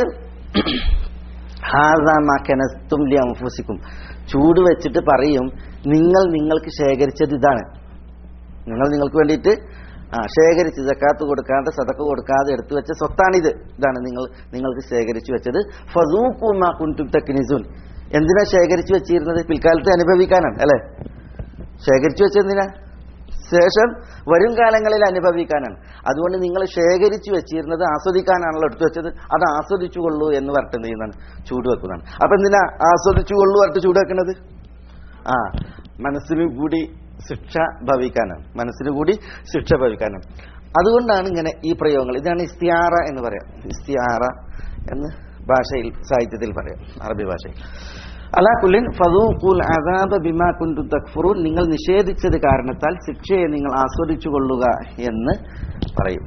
ഹാസാമാക്കനസ്തും ലി അംഫുസിക്കും ചൂട് വെച്ചിട്ട് പറയും നിങ്ങൾ നിങ്ങൾക്ക് ശേഖരിച്ചത് ഇതാണ് നിങ്ങൾ നിങ്ങൾക്ക് വേണ്ടിയിട്ട് ആ ശേഖരിച്ച് ജക്കാത്ത് കൊടുക്കാതെ സതക്ക് കൊടുക്കാതെ എടുത്തു വെച്ച സ്വത്താണിത് ഇതാണ് നിങ്ങൾ നിങ്ങൾക്ക് ശേഖരിച്ചു വെച്ചത് ഫസൂക്കുമാ കുൻതും തക്നിസുൻ എന്തിനാ ശേഖരിച്ചു വെച്ചിരുന്നത് പിൽക്കാലത്ത് അനുഭവിക്കാനാണ് അല്ലെ ശേഖരിച്ചു വെച്ചെന്തിനാ ശേഷം വരും കാലങ്ങളിൽ അനുഭവിക്കാനാണ് അതുകൊണ്ട് നിങ്ങൾ ശേഖരിച്ചു വെച്ചിരുന്നത് ആസ്വദിക്കാനാണല്ലോ എടുത്തു വെച്ചത് അത് ആസ്വദിച്ചുകൊള്ളൂ എന്ന് പറഞ്ഞിട്ട് ചെയ്യുന്നതാണ് ചൂട് വെക്കുന്നതാണ് അപ്പൊ എന്തിനാ ആസ്വദിച്ചുകൊള്ളൂ പറഞ്ഞിട്ട് ചൂട് വെക്കുന്നത് ആ മനസ്സിന് കൂടി ശിക്ഷ ഭവിക്കാനാണ് മനസ്സിന് കൂടി ശിക്ഷ ഭവിക്കാനാണ് അതുകൊണ്ടാണ് ഇങ്ങനെ ഈ പ്രയോഗങ്ങൾ ഇതാണ് ഇസ്തിയാറ എന്ന് പറയാം ഇസ്തിയാറ എന്ന് ഭാഷയിൽ സാഹിത്യത്തിൽ പറയാം അറബി ഭാഷയിൽ അലാക്കുല്ലിൻ ഫദൂഖുൽ അദാബ ബിമാ കുന്തും തക്ഫുറൂൻ നിങ്ങൾ നിഷേധിച്ചത് കാരണത്താൽ ശിക്ഷയെ നിങ്ങൾ ആസ്വദിച്ചു കൊള്ളുക എന്ന് പറയും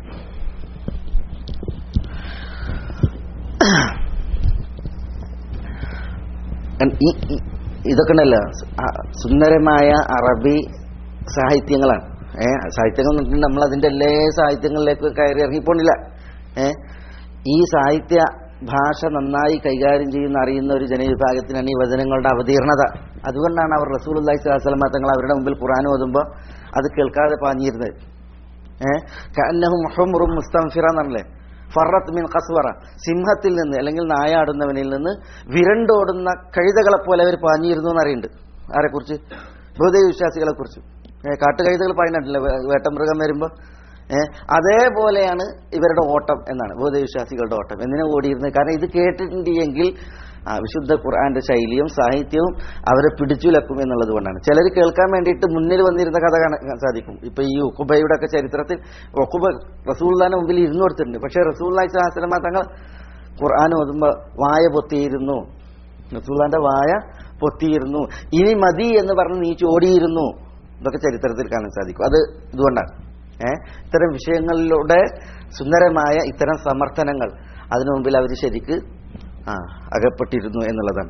ഈ ഈ- ഇതൊക്കെ ഉണ്ടല്ലോ ആ, സുന്ദരമായ അറബി സാഹിത്യങ്ങളാണ് ഏ സാഹിത്യങ്ങൾ എന്ന് പറഞ്ഞിട്ടുണ്ടെങ്കിൽ നമ്മൾ അതിന്റെ എല്ലാ സാഹിത്യങ്ങളിലേക്ക് കയറി ഇറങ്ങിപ്പോണില്ല ഏ ഈ സാഹിത്യ ഭാഷ നന്നായി കൈകാര്യം ചെയ്യുന്ന അറിയുന്ന ഒരു ജനവിഭാഗത്തിനാണ് ഈ വചനങ്ങളുടെ അവതീർണത അതുകൊണ്ടാണ് അവർ റസൂൽ അള്ളഹി സ്വലാസ്ലമ തങ്ങൾ അവരുടെ മുമ്പിൽ ഖുറാൻ ഓതുമ്പോൾ അത് കേൾക്കാതെ പാഞ്ഞിരുന്നത് ഏഹ് കന്നഹു മുഹമ്മുറും മുസ്തംഫിറ എന്നല്ലേ ഫറത്ത് മിൻ ഖസ്വറ സിംഹത്തിൽ നിന്ന് അല്ലെങ്കിൽ നായാടുന്നവനിൽ നിന്ന് വിരണ്ടോടുന്ന കഴുതകളെ പോലെ അവർ പാഞ്ഞിരുന്നു എന്നറിയുന്നുണ്ട് ആരെക്കുറിച്ച് ബഹുദൈവ വിശ്വാസികളെ കുറിച്ച് കാട്ടുകഴുതകൾ പായുന്നുണ്ടല്ലോ വേട്ടമൃഗം വരുമ്പോൾ ഏഹ് അതേപോലെയാണ് ഇവരുടെ ഓട്ടം എന്നാണ് ബോധ വിശ്വാസികളുടെ ഓട്ടം എന്തിനാ ഓടിയിരുന്നത് കാരണം ഇത് കേട്ടിട്ടുണ്ടെങ്കിൽ ആ, വിശുദ്ധ ഖുർആന്റെ ശൈലിയും സാഹിത്യവും അവരെ പിടിച്ചുലക്കും എന്നുള്ളത് കൊണ്ടാണ് ചിലർ കേൾക്കാൻ വേണ്ടിയിട്ട് മുന്നിൽ വന്നിരുന്ന കഥ കാണാൻ സാധിക്കും ഇപ്പൊ ഈ ഉക്കുബയുടെ ഒക്കെ ചരിത്രത്തിൽ ഒക്കുബ റസൂള്ളാന്റെ മുമ്പിൽ ഇരുന്നു കൊടുത്തിട്ടുണ്ട് പക്ഷെ റസൂള്ളി സ്വലാസ്ലമ തങ്ങൾ ഖുർആൻ ഓതുമ്പോ വായ പൊത്തിയിരുന്നു റസൂള്ളാന്റെ വായ പൊത്തിയിരുന്നു ഇനി മതി എന്ന് പറഞ്ഞ് നീ ചോടിയിരുന്നു ഇതൊക്കെ ചരിത്രത്തിൽ കാണാൻ സാധിക്കും അത് ഇതുകൊണ്ടാണ് ഏഹ് ഇത്തരം വിഷയങ്ങളിലൂടെ സുന്ദരമായ ഇത്തരം സമർത്ഥനങ്ങൾ അതിനു മുമ്പിൽ അവർ ശരിക്ക് ആ അകപ്പെട്ടിരുന്നു എന്നുള്ളതാണ്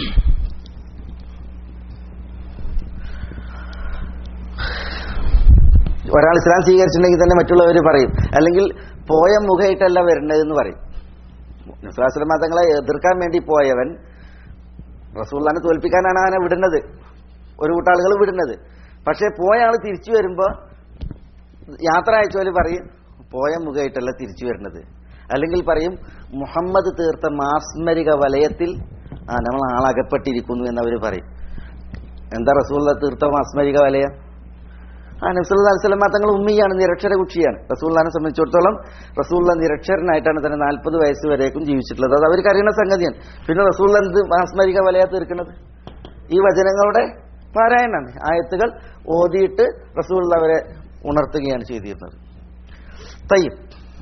ഒരാൾ ഇസ്ലാം സ്വീകരിച്ചിട്ടുണ്ടെങ്കിൽ തന്നെ മറ്റുള്ളവർ പറയും അല്ലെങ്കിൽ പോയ മുഖമായിട്ടല്ല വരേണ്ടതെന്ന് പറയും വിശ്വാസ തങ്ങളെ എതിർക്കാൻ വേണ്ടി പോയവൻ റസൂള്ളാനെ തോൽപ്പിക്കാനാണ് അവനെ വിടുന്നത് ഒരു കൂട്ടാളുകൾ വിടുന്നത് പക്ഷെ പോയ ആൾ തിരിച്ചു വരുമ്പോ യാത്ര അയച്ചോല് പറയും പോയ മുഖമായിട്ടല്ല തിരിച്ചു വരുന്നത് അല്ലെങ്കിൽ പറയും മുഹമ്മദ് തീർത്ത മാസ്മരിക വലയത്തിൽ ആ നമ്മൾ ആളകപ്പെട്ടിരിക്കുന്നു എന്നവർ പറയും എന്താ റസൂള്ള തീർത്ത മാസ്മരിക വലയം ആ നബ്സുല്ലാ അലിസ്ലാം തങ്ങൾ ഉമ്മിയാണ് നിരക്ഷര കുക്ഷിയാണ് റസൂല്ലാനെ സംബന്ധിച്ചിടത്തോളം റസൂല്ല നിരക്ഷരനായിട്ടാണ് തന്നെ നാൽപ്പത് വയസ്സ് വരേക്കും ജീവിച്ചിട്ടുള്ളത് അത് അവർക്ക് അറിയുന്ന സംഗതിയാണ് പിന്നെ റസൂല്ല എന്ത് മാസ്മരിക വലയാ തീർക്കുന്നത് ഈ വചനങ്ങളുടെ പാരായണമാണ് ആയത്തുകൾ ഓതിയിട്ട് റസൂൽ അവരെ ഉണർത്തുകയാണ് ചെയ്തിരുന്നത് തയ്യം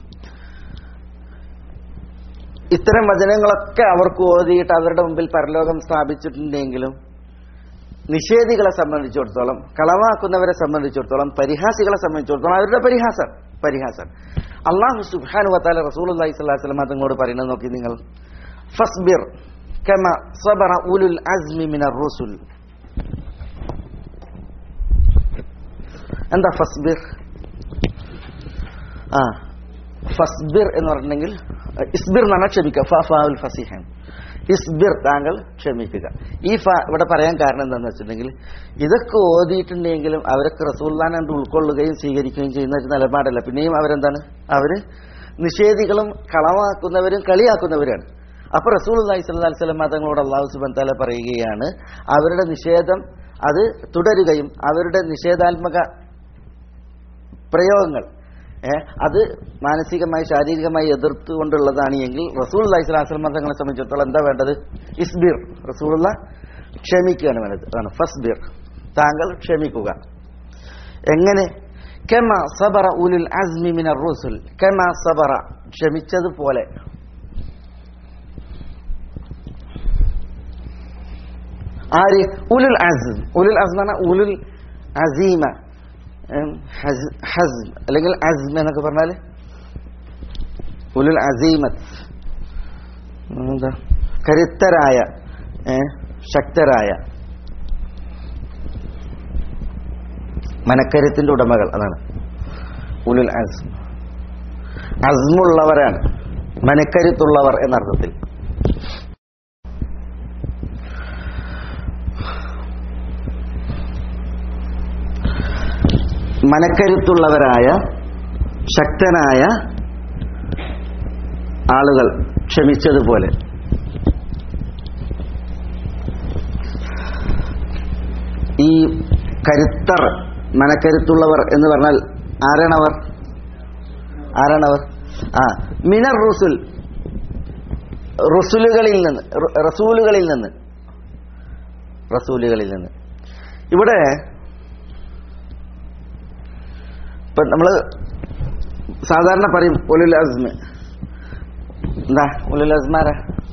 ഇത്തരം വചനങ്ങളൊക്കെ അവർക്ക് ഓതിയിട്ട് അവരുടെ മുമ്പിൽ പരലോകം സ്ഥാപിച്ചിട്ടുണ്ടെങ്കിലും നിഷേധികളെ സംബന്ധിച്ചിടത്തോളം കളവാക്കുന്നവരെ സംബന്ധിച്ചിടത്തോളം പരിഹാസികളെ സംബന്ധിച്ചിടത്തോളം അവരുടെ പരിഹാസം പരിഹാസം അള്ളാഹു സുബാനു വത്താല റസൂൽ അള്ളഹി സ്വലാഹു വസ്ലം തങ്ങളോട് പറയുന്നത് നോക്കി നിങ്ങൾ ഫസ്ബിർ കമ സബറ ഉലുൽ അസ്മി മിനർ റുസുൽ എന്താ ഫസ്ബിർ ആ ഫസ്ബിർ എന്ന് പറഞ്ഞിട്ടുണ്ടെങ്കിൽ ഇസ്ബിർ എന്ന് പറഞ്ഞാൽ ക്ഷമിക്കുക ഫ ഫാഉൽ ഫസിഹാൻ ഇസ്ബിർ താങ്കൾ ക്ഷമിക്കുക ഈ ഫ ഇവിടെ പറയാൻ കാരണം എന്താണെന്ന് വെച്ചിട്ടുണ്ടെങ്കിൽ ഇതൊക്കെ ഓതിയിട്ടുണ്ടെങ്കിലും അവരൊക്കെ റസൂല്ലാനെ കണ്ട് ഉൾക്കൊള്ളുകയും സ്വീകരിക്കുകയും ചെയ്യുന്ന ഒരു നിലപാടല്ല പിന്നെയും അവരെന്താണ് അവര് നിഷേധികളും കളവാക്കുന്നവരും കളിയാക്കുന്നവരാണ് അപ്പൊ റസൂൽ അള്ളഹി സ്വല്ലാ വസ്ലം തങ്ങളോട് അള്ളാഹു സുബൻ താല പറയുകയാണ് അവരുടെ നിഷേധം അത് തുടരുകയും അവരുടെ നിഷേധാത്മക പ്രയോഗങ്ങൾ ഏ, അത് മാനസികമായി ശാരീരികമായി എതിർത്തുകൊണ്ടുള്ളതാണ് എങ്കിൽ റസൂൽ അള്ളാഹിസ്ലാസ്ലം തങ്ങളെ സംബന്ധിച്ചിടത്തോളം എന്താ വേണ്ടത് ഇസ്ബിർ റസൂലുള്ള ക്ഷമിക്കുകയാണ് വേണ്ടത് അതാണ് ഫസ്ബിർ താങ്കൾ ക്ഷമിക്കുക എങ്ങനെ കെമ സബറ ഉലുൽ അസ്മി മിനർ റസൂൽ കെമ സബറ ക്ഷമിച്ചതുപോലെ ആര് ഉലുൽ അസ്ം ഉലുൽ അസ്മ പറഞ്ഞാൽ ഉലുൽ അസീമ ഉം, ഹസ്- ഹസ്ം അല്ലെങ്കിൽ അസ്മ എന്നൊക്കെ പറഞ്ഞാൽ ഉലുൽ അസീമത്ത് ഉം, എന്താ കരുത്തരായ ഏ, ശക്തരായ മനക്കരുത്തിന്റെ ഉടമകൾ അതാണ് ഉലുൽ അസ്ം അസ്മുള്ളവരാണ് മനക്കരുത്തുള്ളവർ എന്നർത്ഥത്തിൽ മനക്കരുത്തുള്ളവരായ ശക്തനായ ആളുകൾ ക്ഷമിച്ചതുപോലെ ഈ കരുത്തർ മനക്കരുത്തുള്ളവർ എന്ന് പറഞ്ഞാൽ ആരാണവർ ആരാണവർ ആ മിനർ റുസുൽ റുസുലുകളിൽ നിന്ന് റു- റസൂലുകളിൽ നിന്ന് റസൂലുകളിൽ നിന്ന് ഇവിടെ ഇപ്പൊ നമ്മള് സാധാരണ പറയും ഉലുൽ അസ്മ എന്താ ഉലുൽ അസ്മാര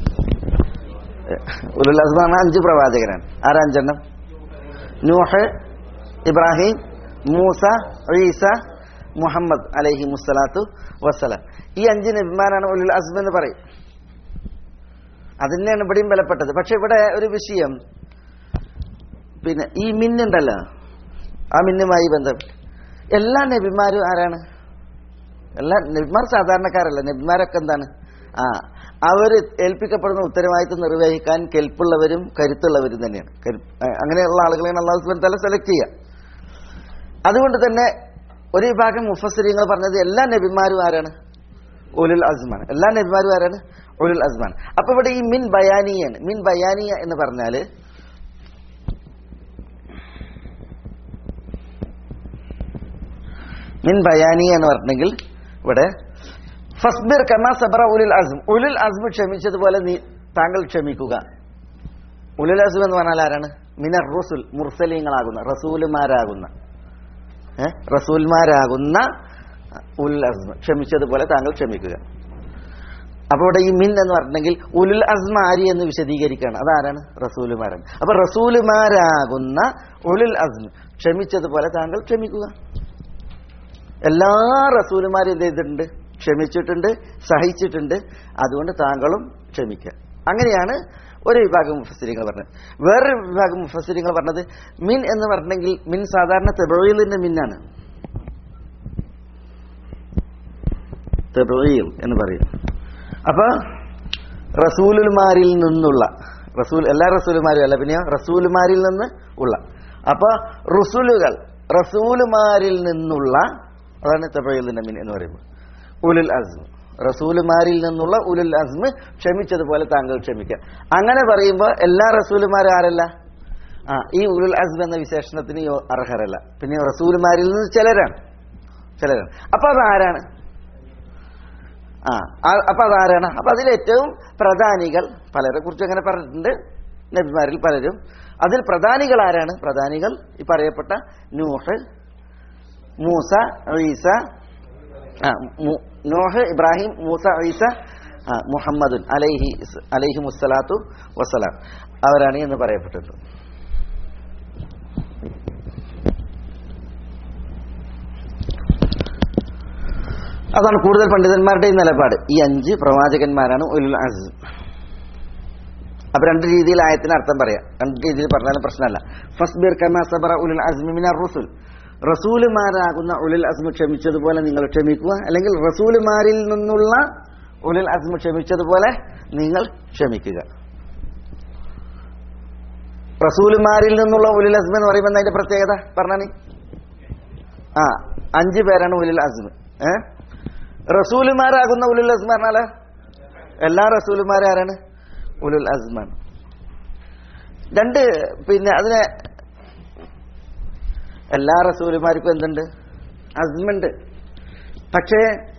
ഉലുൽ അസ്മ പറഞ്ഞാൽ അഞ്ച് പ്രവാചകരാണ് ആരാ അഞ്ചെണ്ണം നൂഹ് ഇബ്രാഹിം മൂസ ഈസ മുഹമ്മദ് അലൈഹി മുസ്സലാത്തു വസ്സലാം ഈ അഞ്ച് നബിമാരാണ് ഉലുൽ അസ്മ എന്ന് പറയും അതിനെയാണ് ഇവിടെയും ബലപ്പെട്ടത് പക്ഷെ ഇവിടെ ഒരു വിഷയം പിന്നെ ഈ മിന്നുണ്ടല്ലോ ആ മിന്നുമായി ബന്ധം എല്ലാ നബിമാരും ആരാണ് എല്ലാ നബിമാർ സാധാരണക്കാരല്ല നബിമാരൊക്കെ എന്താണ് ആ അവര് ഏൽപ്പിക്കപ്പെടുന്ന ഉത്തരവാദിത്വം നിർവഹിക്കാൻ കെൽപ്പുള്ളവരും കരുത്തുള്ളവരും തന്നെയാണ് കരു- ആ, അങ്ങനെയുള്ള ആളുകളെയാണ് അള്ളാഹു സുബാൻ തല സെലക്ട് ചെയ്യുക അതുകൊണ്ട് തന്നെ ഒരു വിഭാഗം മുഫസ്സിരിങ്ങൾ പറഞ്ഞത് എല്ലാ നബിമാരും ആരാണ് ഉലുൽ അസ്മാൻ എല്ലാ നബിമാരും ആരാണ് ഉലുൽ അസ്മാൻ അപ്പൊ ഇവിടെ ഈ മിൻ ബയാനിയാണ് മിൻ ബയാനിയ എന്ന് പറഞ്ഞാല് മിൻ ബയാനി എന്ന് പറഞ്ഞെങ്കിൽ ഇവിടെ ഫസ്ബിർ കമാ സബറ ഉലുൽ അസ്ം ഉലുൽ അസ്ം ക്ഷമിച്ചതുപോലെ നീ താങ്കൾ ക്ഷമിക്കുക ഉലുൽ അസ്ം എന്ന് പറഞ്ഞാൽ ആരാണ് മിനർ റുസുൽ മുർസലീങ്ങളാകുന്ന റസൂലുമാരാകുന്ന ഏ? റസൂൽമാരാകുന്ന ഉലുൽ അസ്മ ക്ഷമിച്ചതുപോലെ താങ്കൾ ക്ഷമിക്കുക അപ്പൊ ഇവിടെ ഈ മിൻ എന്ന് പറഞ്ഞിട്ടുണ്ടെങ്കിൽ ഉലുൽ അസ്മ ആരി എന്ന് വിശദീകരിക്കുകയാണ് അതാരാണ് റസൂലുമാരാണ് അപ്പൊ റസൂലുമാരാകുന്ന ഉലുൽ അസ്മ ക്ഷമിച്ചതുപോലെ താങ്കൾ ക്ഷമിക്കുക എല്ലാ റസൂലുമാരും എന്ത് ചെയ്തിട്ടുണ്ട് ക്ഷമിച്ചിട്ടുണ്ട് സഹിച്ചിട്ടുണ്ട് അതുകൊണ്ട് താങ്കളും ക്ഷമിക്കുക അങ്ങനെയാണ് ഒരു വിഭാഗം മുഫസ്സിരിങ്ങൾ പറഞ്ഞത് വേറൊരു വിഭാഗം മുഫസ്സിരിങ്ങൾ പറഞ്ഞത് മിൻ എന്ന് പറഞ്ഞെങ്കിൽ മിൻ സാധാരണ തെബീലിന്റെ മിന്നാണ് തെബീൽ എന്ന് പറയും അപ്പൊ റസൂലുമാരിൽ നിന്നുള്ള റസൂൽ എല്ലാ റസൂലുമാരും അല്ല പിന്നെയോ റസൂലുമാരിൽ നിന്ന് ഉള്ള അപ്പൊ റുസുലുകൾ റസൂലുമാരിൽ നിന്നുള്ള അതാണ് തെബീലിന്റെ മിൻ എന്ന് പറയുമ്പോൾ ഉലുൽ അസ്മ റസൂലുമാരിൽ നിന്നുള്ള ഉലുൽ അസ്മ ക്ഷമിച്ചതുപോലെ താങ്കൾ ക്ഷമിക്കുക അങ്ങനെ പറയുമ്പോൾ എല്ലാ റസൂലുമാരും ആരല്ല ആ ഈ ഉലുൽ അസ്മ എന്ന വിശേഷണത്തിന് യോ- അർഹരല്ല പിന്നെ റസൂലുമാരിൽ നിന്ന് ചിലരാണ് ചിലരാണ് അപ്പൊ അതാരാണ് ആ ആ- അപ്പൊ അതാരാണ് അപ്പൊ അതിൽ ഏറ്റവും പ്രധാനികൾ പലരെ കുറിച്ച് അങ്ങനെ പറഞ്ഞിട്ടുണ്ട് നബിമാരിൽ പലരും അതിൽ പ്രധാനികൾ ആരാണ് പ്രധാനികൾ ഈ പറയപ്പെട്ട നൂഹ് മൂസ ഈസ ആ, മു- നൂഹ് ഇബ്രാഹിം മൂസ ഈസ ആ, മുഹമ്മദുൻ അലൈഹി അലൈഹി മുസ്സലാത്തു വസ്സലാം അവരാണ് എന്ന് പറയപ്പെട്ടത് അതാണ് കൂടുതൽ പണ്ഡിതന്മാരുടെയും നിലപാട് ഈ അഞ്ച് പ്രവാചകന്മാരാണ് ഉലുൽ അസ് അപ്പൊ രണ്ട് രീതിയിൽ ആയത്തിന് അർത്ഥം പറയാം രണ്ട് രീതിയിൽ പറഞ്ഞാലും പ്രശ്നമല്ല ഫസ്ബിർ കമാ സബറ ഉലുൽ അസ്മി മിനർ റുസുൽ റസൂലുമാരാകുന്ന ഉലുൽ അസ്മ ക്ഷമിച്ചതുപോലെ നിങ്ങൾ ക്ഷമിക്കുക അല്ലെങ്കിൽ റസൂലുമാരിൽ നിന്നുള്ള ഉലുൽ അസ്മ ക്ഷമിച്ചതുപോലെ നിങ്ങൾ ക്ഷമിക്കുക റസൂലുമാരിൽ നിന്നുള്ള ഉലുൽ അസ്മ എന്ന് പറയുമ്പോൾ എന്താ അതിന്റെ പ്രത്യേകത പറഞ്ഞാണ് ആ അഞ്ചു പേരാണ് ഉലുൽ അസ്മ ഏ റസൂലുമാരാകുന്ന ഉലുൽ അസ്മ പറഞ്ഞാല് എല്ലാ റസൂലുമാരും ആരാണ് ഉലുൽ അസ്മാണ് രണ്ട് പിന്നെ അതിനെ എല്ലാ റസൂലുമാർക്കും എന്തുണ്ട് അസ്മുണ്ട് പക്ഷേ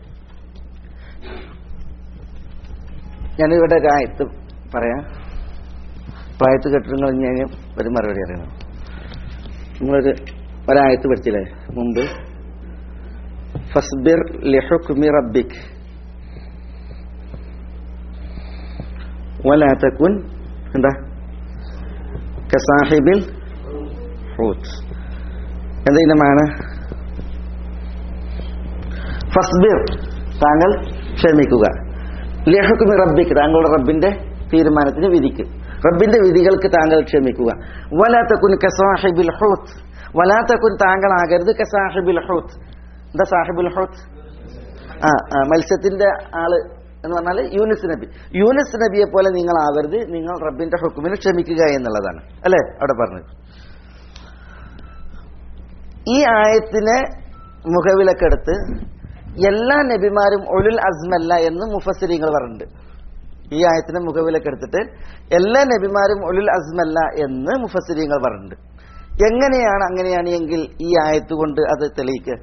ഞാനിവിടെ ഒരു ആയത്ത് പറയാം പ്രായത്ത് കെട്ടിടങ്ങൾ ഞാൻ ഒരു മറുപടി അറിയണം നിങ്ങളൊരു ഒരായത്ത് പഠിച്ചില്ലേ മുമ്പ് ഫസ്ബിർ ലിഹുക്മി റബ്ബിക് ولا تكن എന്താ കസാഹിബിൽ ഹൂത്ത് എന്താ ഇതിന്റെ മാന ഫസ്ബിർ താങ്കൾ ക്ഷമിക്കുക ലിഹുക്മി റബ്ബിക്ക് താങ്കളുടെ റബ്ബിന്റെ തീരുമാനത്തിന് വിധിക്ക് റബ്ബിന്റെ വിധികൾക്ക് താങ്കൾ ക്ഷമിക്കുക വലാത്തക്കുൻ കസാഹിബിൽ ഹൂത്ത് വലാത്തക്കുൻ താങ്കളാകരുത് കസാഹിബിൽ ഹൂത്ത് എന്താ സാഹിബുൽ ഹൂത്ത് ആ ആ, മത്സ്യത്തിന്റെ ആള് എന്ന് പറഞ്ഞാൽ യൂനിസ് നബി യൂനിസ് നബിയെ പോലെ നിങ്ങൾ ആവരുത് നിങ്ങൾ റബ്ബിന്റെ ഹുക്കുമിന് ക്ഷമിക്കുക എന്നുള്ളതാണ് അല്ലേ അവിടെ പറഞ്ഞത് ഈ ആയത്തിനെ മുഖവിലക്കെടുത്ത് എല്ലാ നബിമാരും ഒലുൽ അസ്മല്ല എന്ന് മുഫസ്സിരിങ്ങൾ പറഞ്ഞിട്ടുണ്ട് ഈ ആയത്തിനെ മുഖവിലക്കെടുത്തിട്ട് എല്ലാ നബിമാരും ഒലുൽ അസ്മല്ല എന്ന് മുഫസ്സിരിങ്ങൾ പറഞ്ഞിട്ടുണ്ട് എങ്ങനെയാണ് അങ്ങനെയാണ് എങ്കിൽ ഈ ആയത്ത് കൊണ്ട് അത് തെളിയിക്കുക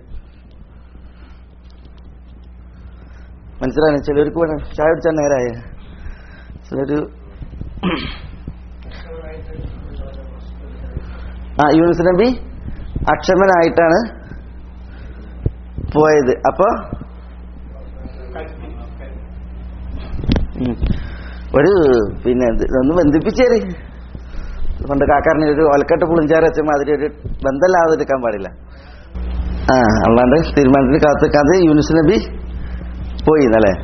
മനസ്സിലായി ചിലർക്ക് വേണം ചായ കുടിച്ചാൽ നേരായ ചിലര് ആ യൂനുസ് നബി അക്ഷമനായിട്ടാണ് പോയത് അപ്പൊ ഉം. ഒരു പിന്നെ ഇത് ഒന്ന് ബന്ധിപ്പിച്ചേര് പണ്ട് കാക്കാരന് ഒരു ഒലക്കെട്ട് പുളിഞ്ചാറ് വെച്ച മാതിരി ഒരു ബന്ധമില്ലാതെ എടുക്കാൻ പാടില്ല ആ അല്ലാണ്ട് തീരുമാനത്തിന് കാത്തിക്കാതെ യൂനുസ് നബി പോയി എന്നല്ലേ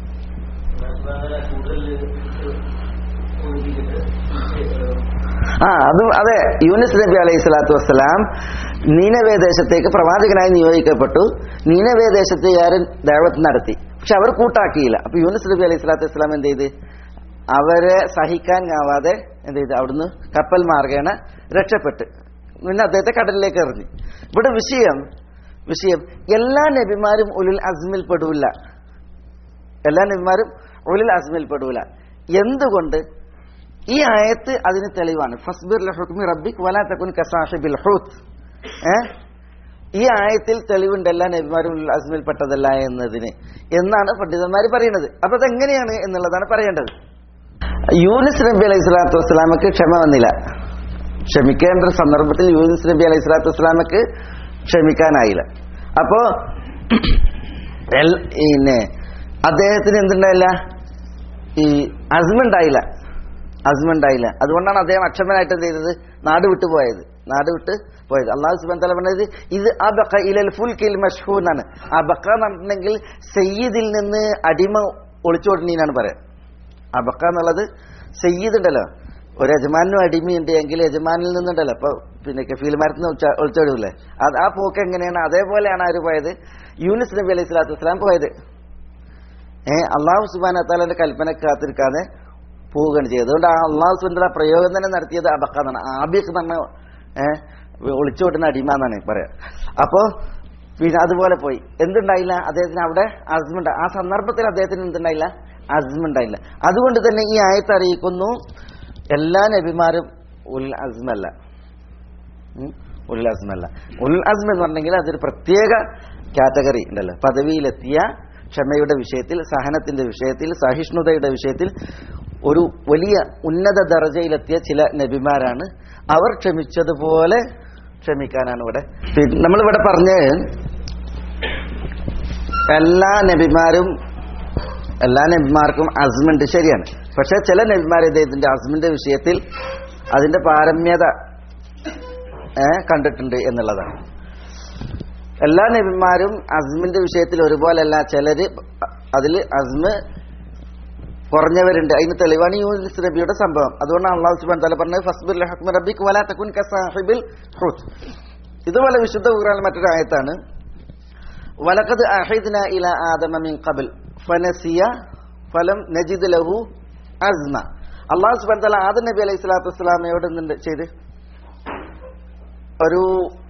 ആ അത് അതെ യൂനിസ് നബി അലൈഹി സ്വലാത്തു വസ്സലാം നീനവേ ദേശത്തേക്ക് പ്രവാചകനായി നിയോഗിക്കപ്പെട്ടു നീനവേ ദേശത്തുകാരൻ ദേവത്ത് നടത്തി പക്ഷെ അവർ കൂട്ടാക്കിയില്ല അപ്പൊ യൂനിസ് നബി അലൈഹി സ്വലാത്തു വസ്സലാം എന്ത് ചെയ്ത് അവരെ സഹിക്കാൻ ആവാതെ എന്ത് ചെയ്ത് അവിടുന്ന് കപ്പൽ മാർഗേണ രക്ഷപ്പെട്ട് പിന്നെ അദ്ദേഹത്തെ കടലിലേക്ക് എറിഞ്ഞു ഇവിടെ വിഷയം വിഷയം എല്ലാ നബിമാരും ഉലുൽ അസ്മിൽ പെടൂല എല്ലാ നബിമാരും ഉലുൽ അസ്മിൽ പെടൂല എന്തുകൊണ്ട് ഈ ആയത്ത് അതിന് തെളിവാണ് ഫസ്ബിർ ലഹുക്മി റബ്ബിക് വലാ തകുൻ കസാഹിബിൽ ഹൂത്ത് ഏ ഈ ആയത്തിൽ തെളിവുണ്ട് എല്ലാ നബിമാരും ഉലുൽ അസ്മിൽ പെട്ടതല്ല എന്നതിന് എന്നാണ് പണ്ഡിതന്മാർ പറയുന്നത് അപ്പൊ അതെങ്ങനെയാണ് എന്നുള്ളതാണ് പറയേണ്ടത് യൂനിസ് നബി അലൈഹി സ്വലാത്തു വസ്സലാമക്ക് ക്ഷമ വന്നില്ല ക്ഷമിക്കേണ്ട ഒരു സന്ദർഭത്തിൽ യൂനിസ് നബി അലൈഹി സ്വലാത്തു വസ്സലാമക്ക് ക്ഷമിക്കാനായില്ല അപ്പോ എൽ- പിന്നെ അദ്ദേഹത്തിന് എന്തുണ്ടായില്ല ഈ അസ്മുണ്ടായില്ല അസ്മുണ്ടായില്ല അതുകൊണ്ടാണ് അദ്ദേഹം അക്ഷമനായിട്ട് എന്ത് ചെയ്തത് നാട് വിട്ടു പോയത് നാട് വിട്ട് പോയത് അള്ളാഹു സുബാൻ തല പറഞ്ഞത് ഇത് അബക്ക ഇലൽ ഫുൽക്കിൽ മഷ്ഹൂ എന്നാണ് അബക്ക എന്ന് പറഞ്ഞിട്ടുണ്ടെങ്കിൽ സയ്യിദിൽ നിന്ന് അടിമ ഒളിച്ചോടണീനാണ് പറയാം അബക്ക എന്നുള്ളത് സയ്യിദ് ഉണ്ടല്ലോ ഒരു യജമാനും അടിമയുണ്ട് എങ്കിൽ യജമാനിൽ നിന്നുണ്ടല്ലോ അപ്പൊ പിന്നെ കഫീൽ മരത്തിന് ഒളിച്ചോടൂല്ലേ അത് ആ പോക്ക് എങ്ങനെയാണ് അതേപോലെയാണ് ആര് പോയത് യൂനിസ് നബി അലൈഹി സ്വലാത്തു വസ്സലാം പോയത് ഏ അള്ളാഹു സുബാന താലാന്റെ കൽപ്പന കാത്തിരിക്കാതെ പോവുകയാണ് ചെയ്തത് അതുകൊണ്ട് ആ അള്ളാഹു സുബാന പ്രയോഗം തന്നെ നടത്തിയത് അബക്ക എന്നാണ് ആബിഖ് എന്ന് പറഞ്ഞ ഏഹ് ഒളിച്ചോട്ടുന്ന അടിമ എന്നാണ് പറയാ അപ്പോ പിന്നെ അതുപോലെ പോയി എന്തുണ്ടായില്ല അദ്ദേഹത്തിന് അവിടെ അസ്മുണ്ട് ആ സന്ദർഭത്തിൽ അദ്ദേഹത്തിന് എന്തുണ്ടായില്ല അസ്മുണ്ടായില്ല അതുകൊണ്ട് തന്നെ ഈ ആയത്ത് അറിയിക്കുന്നു എല്ലാ നബിമാരും ഉൽ അസ്മല്ല ഉം. ഉലുൽ അസ്മല്ല ഉലുൽ അസ്മ എന്ന് പറഞ്ഞെങ്കിൽ അതൊരു പ്രത്യേക കാറ്റഗറി ഉണ്ടല്ലോ പദവിയിലെത്തിയ ക്ഷമയുടെ വിഷയത്തിൽ സഹനത്തിന്റെ വിഷയത്തിൽ സഹിഷ്ണുതയുടെ വിഷയത്തിൽ ഒരു വലിയ ഉന്നത ദർജയിലെത്തിയ ചില നബിമാരാണ് അവർ ക്ഷമിച്ചതുപോലെ ക്ഷമിക്കാനാണ് ഇവിടെ പിന്നെ നമ്മളിവിടെ പറഞ്ഞ് എല്ലാ നബിമാരും എല്ലാ നബിമാർക്കും അസ്മുണ്ട് ശരിയാണ് പക്ഷെ ചില നബിമാർ ഇദ്ദേഹത്തിന്റെ അസ്മിന്റെ വിഷയത്തിൽ അതിന്റെ പാരമ്യത ഏ, കണ്ടിട്ടുണ്ട് എന്നുള്ളതാണ് എല്ലാ നബിമാരും അസ്മിന്റെ വിഷയത്തിൽ ഒരുപോലല്ല ചിലര് അതിൽ അസ്മ് കുറഞ്ഞവരുണ്ട് അതിന് തെളിവാണ് യൂനിസ് നബിയുടെ സംഭവം അതുകൊണ്ടാണ് അള്ളാഹു സുബാൻ തല പറഞ്ഞത് ഫസ്ബിർ ഹക്മ റബ്ബിക് വലാ തകുൻ കസാഹിബിൽ ഹുത്ത് ഇതുപോലെ വിശുദ്ധ ഖുർആൻ മറ്റൊരു ആയത്താണ് വലഖദ് അഹിദ്ന ഇല ആദമ മിൻ ഖബൽ ഫനസിയ ഫലം നജിദ് ലഹു അസ്മ അള്ളാഹു സുബാൻ തല ആദം നബി അലൈഹി സ്വലാത്തു വസ്സലാമയോട് എന്തുണ്ട് ചെയ്ത് ഒരു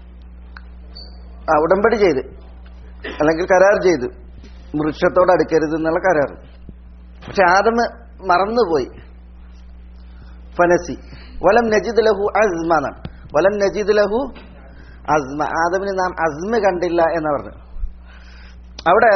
ആ, ഉടമ്പടി ചെയ്ത് അല്ലെങ്കിൽ കരാർ ചെയ്തു വൃക്ഷത്തോട് അടുക്കരുത് എന്നുള്ള കരാർ പക്ഷെ ആദമ് മറന്നുപോയി ഫനസി വലം നജിദ് ലഹു അസ്മ എന്നാണ് വലം നജിദ് ലഹു അസ്മ ആദമിന് നാം അസ്മ കണ്ടില്ല എന്ന് പറഞ്ഞു അവിടെ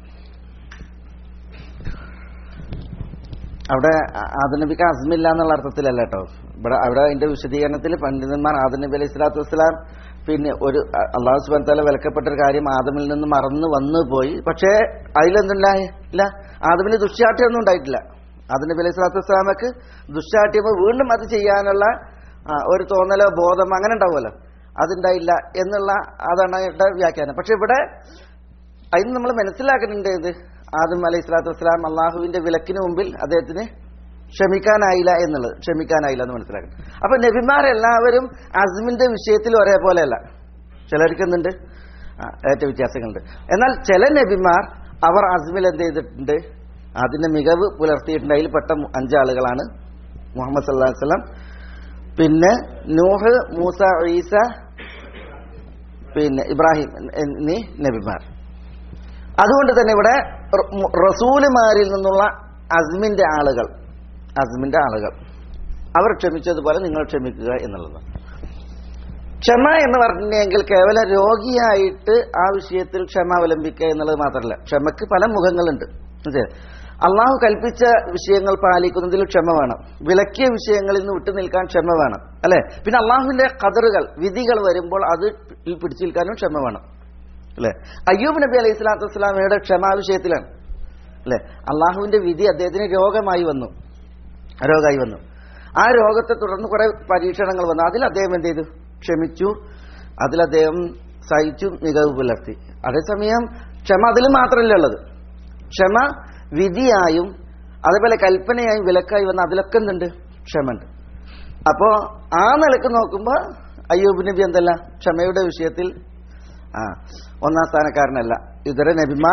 അവിടെ ആ- ആദനബിക്ക് അസ്മില്ല എന്നുള്ള അർത്ഥത്തിലല്ല കേട്ടോ ഇവിടെ അവിടെ അതിന്റെ വിശദീകരണത്തിൽ പണ്ഡിതന്മാർ ആദനബി അലൈഹി സ്വലാത്തു വസ്സലാം പിന്നെ ഒരു അ- അള്ളാഹു സുബാൻ തല വിലക്കപ്പെട്ട ഒരു കാര്യം ആദമിൽ നിന്ന് മറന്നു വന്നു പോയി പക്ഷേ അതിലെന്തുണ്ടായി ഇല്ല ആദമിന് ദുശ്ചാഠ്യമൊന്നും ഉണ്ടായിട്ടില്ല ആദനബി അലൈഹി സ്വലാത്തു വസ്സലാമക്ക് ദുശ്ചാഠ്യമോ വീണ്ടും അത് ചെയ്യാനുള്ള ആ, ഒരു തോന്നലോ ബോധം അങ്ങനെ ഉണ്ടാവുമല്ലോ അതുണ്ടായില്ല എന്നുള്ള അതാണ് അതിന്റെ വ്യാഖ്യാനം പക്ഷെ ഇവിടെ അതിന് നമ്മൾ മനസ്സിലാക്കുന്നുണ്ട് ഇത് ആദം അലൈഹി സ്വലാത്തു വസ്സലാം അള്ളാഹുവിന്റെ വിലക്കിന് മുമ്പിൽ അദ്ദേഹത്തിന് ക്ഷമിക്കാനായില്ല എന്നുള്ളത് ക്ഷമിക്കാനായില്ല എന്ന് മനസ്സിലാക്കണം അപ്പൊ നബിമാരെല്ലാവരും അസ്മിന്റെ വിഷയത്തിൽ ഒരേപോലെയല്ല ചിലർക്ക് എന്തുണ്ട് ആ, ഏറ്റ വ്യത്യാസങ്ങളുണ്ട് എന്നാൽ ചില നബിമാർ അവർ അസ്മിൽ എന്ത് ചെയ്തിട്ടുണ്ട് അതിന്റെ മികവ് പുലർത്തിയിട്ടുണ്ട് അതിൽ പെട്ട മു- അഞ്ചാളുകളാണ് മുഹമ്മദ് സല്ലല്ലാഹു അലൈഹി വസല്ലം പിന്നെ നൂഹ് മൂസ ഈസ പിന്നെ ഇബ്രാഹിം എന്നീ നബിമാർ അതുകൊണ്ട് തന്നെ ഇവിടെ റ- മു- റസൂലുമാരിൽ നിന്നുള്ള അസ്മിന്റെ ആളുകൾ അസ്മിന്റെ ആളുകൾ അവർ ക്ഷമിച്ചതുപോലെ നിങ്ങൾ ക്ഷമിക്കുക എന്നുള്ളതാണ് ക്ഷമ എന്ന് പറഞ്ഞെങ്കിൽ കേവലം രോഗിയായിട്ട് ആ വിഷയത്തിൽ ക്ഷമ അവലംബിക്കുക എന്നുള്ളത് മാത്രമല്ല ക്ഷമക്ക് പല മുഖങ്ങളുണ്ട് മനസ്സിലായോ? അള്ളാഹു കൽപ്പിച്ച വിഷയങ്ങൾ പാലിക്കുന്നതിൽ ക്ഷമ വേണം വിലക്കിയ വിഷയങ്ങളിൽ നിന്ന് വിട്ടു നിൽക്കാൻ ക്ഷമ വേണം അല്ലെ പിന്നെ അള്ളാഹുവിന്റെ കതറുകൾ വിധികൾ വരുമ്പോൾ അത് പിടിച്ചു നിൽക്കാനും ക്ഷമ വേണം അല്ലെ അയ്യൂബ് നബി അലൈഹി സ്വലാത്തു വസ്സലാമയുടെ ക്ഷമാ വിഷയത്തിലാണ് അല്ലെ അള്ളാഹുവിന്റെ വിധി അദ്ദേഹത്തിന് രോഗമായി വന്നു രോഗമായി വന്നു ആ രോഗത്തെ തുടർന്ന് കുറെ പരീക്ഷണങ്ങൾ വന്നു അതിൽ അദ്ദേഹം എന്ത് ചെയ്തു ക്ഷമിച്ചു അതിൽ അദ്ദേഹം സഹിച്ചു മികവ് പുലർത്തി അതേസമയം ക്ഷമ അതിൽ മാത്രമല്ല ഉള്ളത് ക്ഷമ വിധിയായും അതേപോലെ കൽപ്പനയായും വിലക്കായി വന്ന അതിലൊക്കെ എന്തുണ്ട് ക്ഷമണ്ട് അപ്പോ ആ നിലക്ക് നോക്കുമ്പോ അയ്യൂബ് നബി എന്തല്ല ക്ഷമയുടെ വിഷയത്തിൽ ആ ഒന്നാം സ്ഥാനക്കാരനല്ല ഇതര നബിമാർ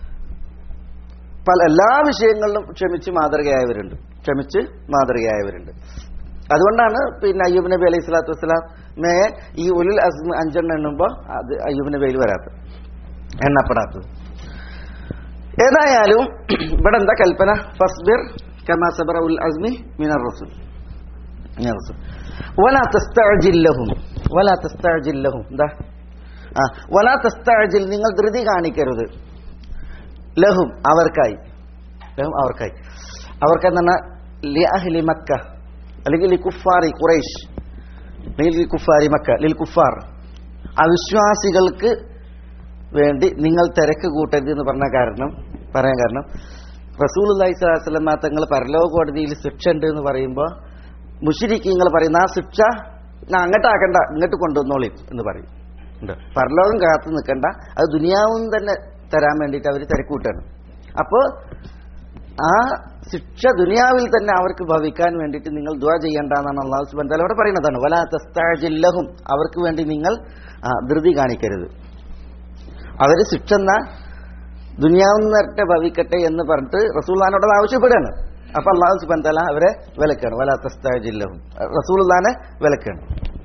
പല എല്ലാ വിഷയങ്ങളിലും ക്ഷമിച്ച് മാതൃകയായവരുണ്ട് ക്ഷമിച്ച് മാതൃകയായവരുണ്ട് അതുകൊണ്ടാണ് പിന്നെ അയ്യൂബ് നബി അലൈഹി സ്വലാത്തു വസ്സലാം മേ ഈ ഉലുൽ അസ്മ അഞ്ചെണ്ണം എണ്ണുമ്പോൾ അത് അയ്യൂബ് നബിയിൽ വരാത്തത് എണ്ണപ്പെടാത്തത് ഏതായാലും ഇവിടെ എന്താ കൽപ്പന ഫസ്ബിർ കമാ സബറ ഉൽ അസ്മി മിനർ റസൂൽ മിനർ റസൂൽ വലാ തസ്തഅജിൽ ലഹും വലാ തസ്തഅജിൽ ലഹും എന്താ ആ വലാ തസ്തഅജിൽ നിങ്ങൾ ധൃതി കാണിക്കരുത് ലഹും അവർക്കായി ലഹും അവർക്കായി അവർക്കെന്ന് പറഞ്ഞാൽ ലി അഹ്ലി മക്ക അല്ലെങ്കിൽ ലി കുഫാറി ഖുറൈഷ് അല്ലെങ്കിൽ ലി കുഫാരി മക്ക ലിൽ കുഫാർ അവിശ്വാസികൾക്ക് വേണ്ടി നിങ്ങൾ തിരക്ക് കൂട്ടരുത് എന്ന് പറഞ്ഞ കാരണം പറയാൻ കാരണം റസൂൽ അള്ളഹി സ്വലാസ്ലമ തങ്ങൾ പരലോക കോടതിയിൽ ശിക്ഷ ഉണ്ട് എന്ന് പറയുമ്പോൾ മുഷിരിക്കീങ്ങൾ പറയുന്ന ആ ശിക്ഷ ഞാൻ അങ്ങോട്ടാക്കണ്ട ഇങ്ങോട്ട് കൊണ്ടുവന്നോളി എന്ന് പറയും ഉണ്ട് പരലോകം കാത്തു നിൽക്കണ്ട അത് ദുനിയാവും തന്നെ തരാൻ വേണ്ടിയിട്ട് അവർ തിരക്കൂട്ടാണ് അപ്പോൾ ആ ശിക്ഷ ദുനിയാവിൽ തന്നെ അവർക്ക് ഭവിക്കാൻ വേണ്ടിയിട്ട് നിങ്ങൾ ദുആ ചെയ്യേണ്ട എന്നാണ് അള്ളാഹു സുബാൻ അവിടെ പറയുന്നതാണ് വലാ തസ്താജില്ലഹും അവർക്ക് വേണ്ടി നിങ്ങൾ ആ, ധൃതി കാണിക്കരുത് അവര് ശിക്ഷ എന്നാ ദുനിയാവുന്നവരുടെ ഭവിക്കട്ടെ എന്ന് പറഞ്ഞിട്ട് റസൂള്ളഹാനോട് അത് ആവശ്യപ്പെടുകയാണ് അപ്പൊ അള്ളാഹു സുബാൻ തല അവരെ വിലക്കാണ് വലാ തസ്താജില്ലഹും റസൂൽഹാനെ വിലക്കാണ്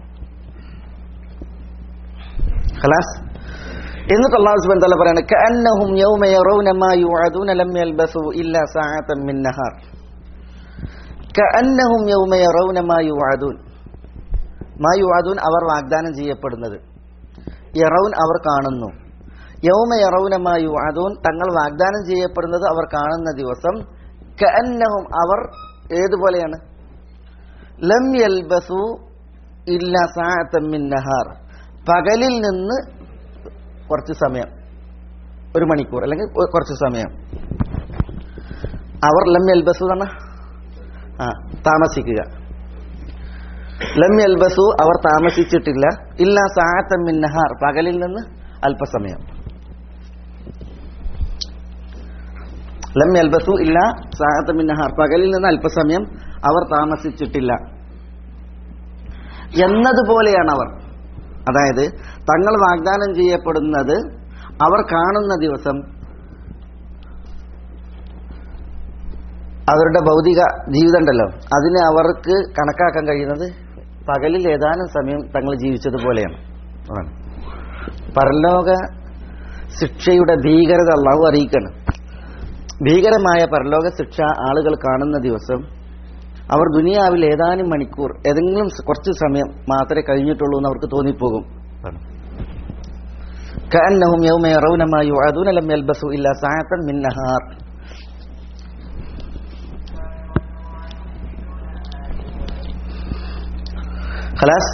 ഖലാസ് എന്നിട്ട് അള്ളാഹു സുബാൻ തല പറയാണ് കഅന്നഹും യൗമ യറൗന മാ യുഅദൂന ലം യൽബസു ഇല്ലാ സഅതൻ മിൻ നഹാർ കഅന്നഹും യൗമ യറൗന മാ യുഅദൂൻ മാ യുവാദൂൻ അവർ വാഗ്ദാനം ചെയ്യപ്പെടുന്നത് യറൗൻ അവർ കാണുന്നു യൗമ യറൗന മാ യുവാദൂൻ തങ്ങൾ വാഗ്ദാനം ചെയ്യപ്പെടുന്നത് അവർ കാണുന്ന ദിവസം കഅന്നഹും അവർ ഏതുപോലെയാണ് ലം യൽബസു ഇല്ല സാഅത്തൻ മിൻ നഹാർ പകലിൽ നിന്ന് കുറച്ച് സമയം ഒരു മണിക്കൂർ അല്ലെങ്കിൽ ഒ- കുറച്ച് സമയം അവർ ലം യൽബസു തന്നെ ആ താമസിക്കുക ലം യൽബസു അവർ താമസിച്ചിട്ടില്ല ഇല്ല സാഅത്തൻ മിൻ നഹാർ പകലിൽ നിന്ന് അല്പസമയം ലം യൽബസു ഇല്ല സാഅത്തൻ മിൻ നഹാർ പകലിൽ നിന്ന് അല്പസമയം അവർ താമസിച്ചിട്ടില്ല എന്നതുപോലെയാണ് അവർ അതായത് തങ്ങൾ വാഗ്ദാനം ചെയ്യപ്പെടുന്നത് അവർ കാണുന്ന ദിവസം അവരുടെ ഭൗതിക ജീവിതം ഉണ്ടല്ലോ അതിനെ അവർക്ക് കണക്കാക്കാൻ കഴിയുന്നത് പകലിൽ ഏതാനും സമയം തങ്ങൾ ജീവിച്ചതുപോലെയാണ് അതാണ് പരലോക ശിക്ഷയുടെ ഭീകരത അള്ളാഹു അറിയിക്കണം ഭീകരമായ പരലോക ശിക്ഷ ആളുകൾ കാണുന്ന ദിവസം അവർ ദുനിയാവിൽ ഏതാനും മണിക്കൂർ ഏതെങ്കിലും സ- കുറച്ച് സമയം മാത്രമേ കഴിഞ്ഞിട്ടുള്ളൂ എന്ന് അവർക്ക് തോന്നിപ്പോകും كأنهم يوم يرون ما يوعدون لم يلبثوا إلا ساعة من نهار خلاص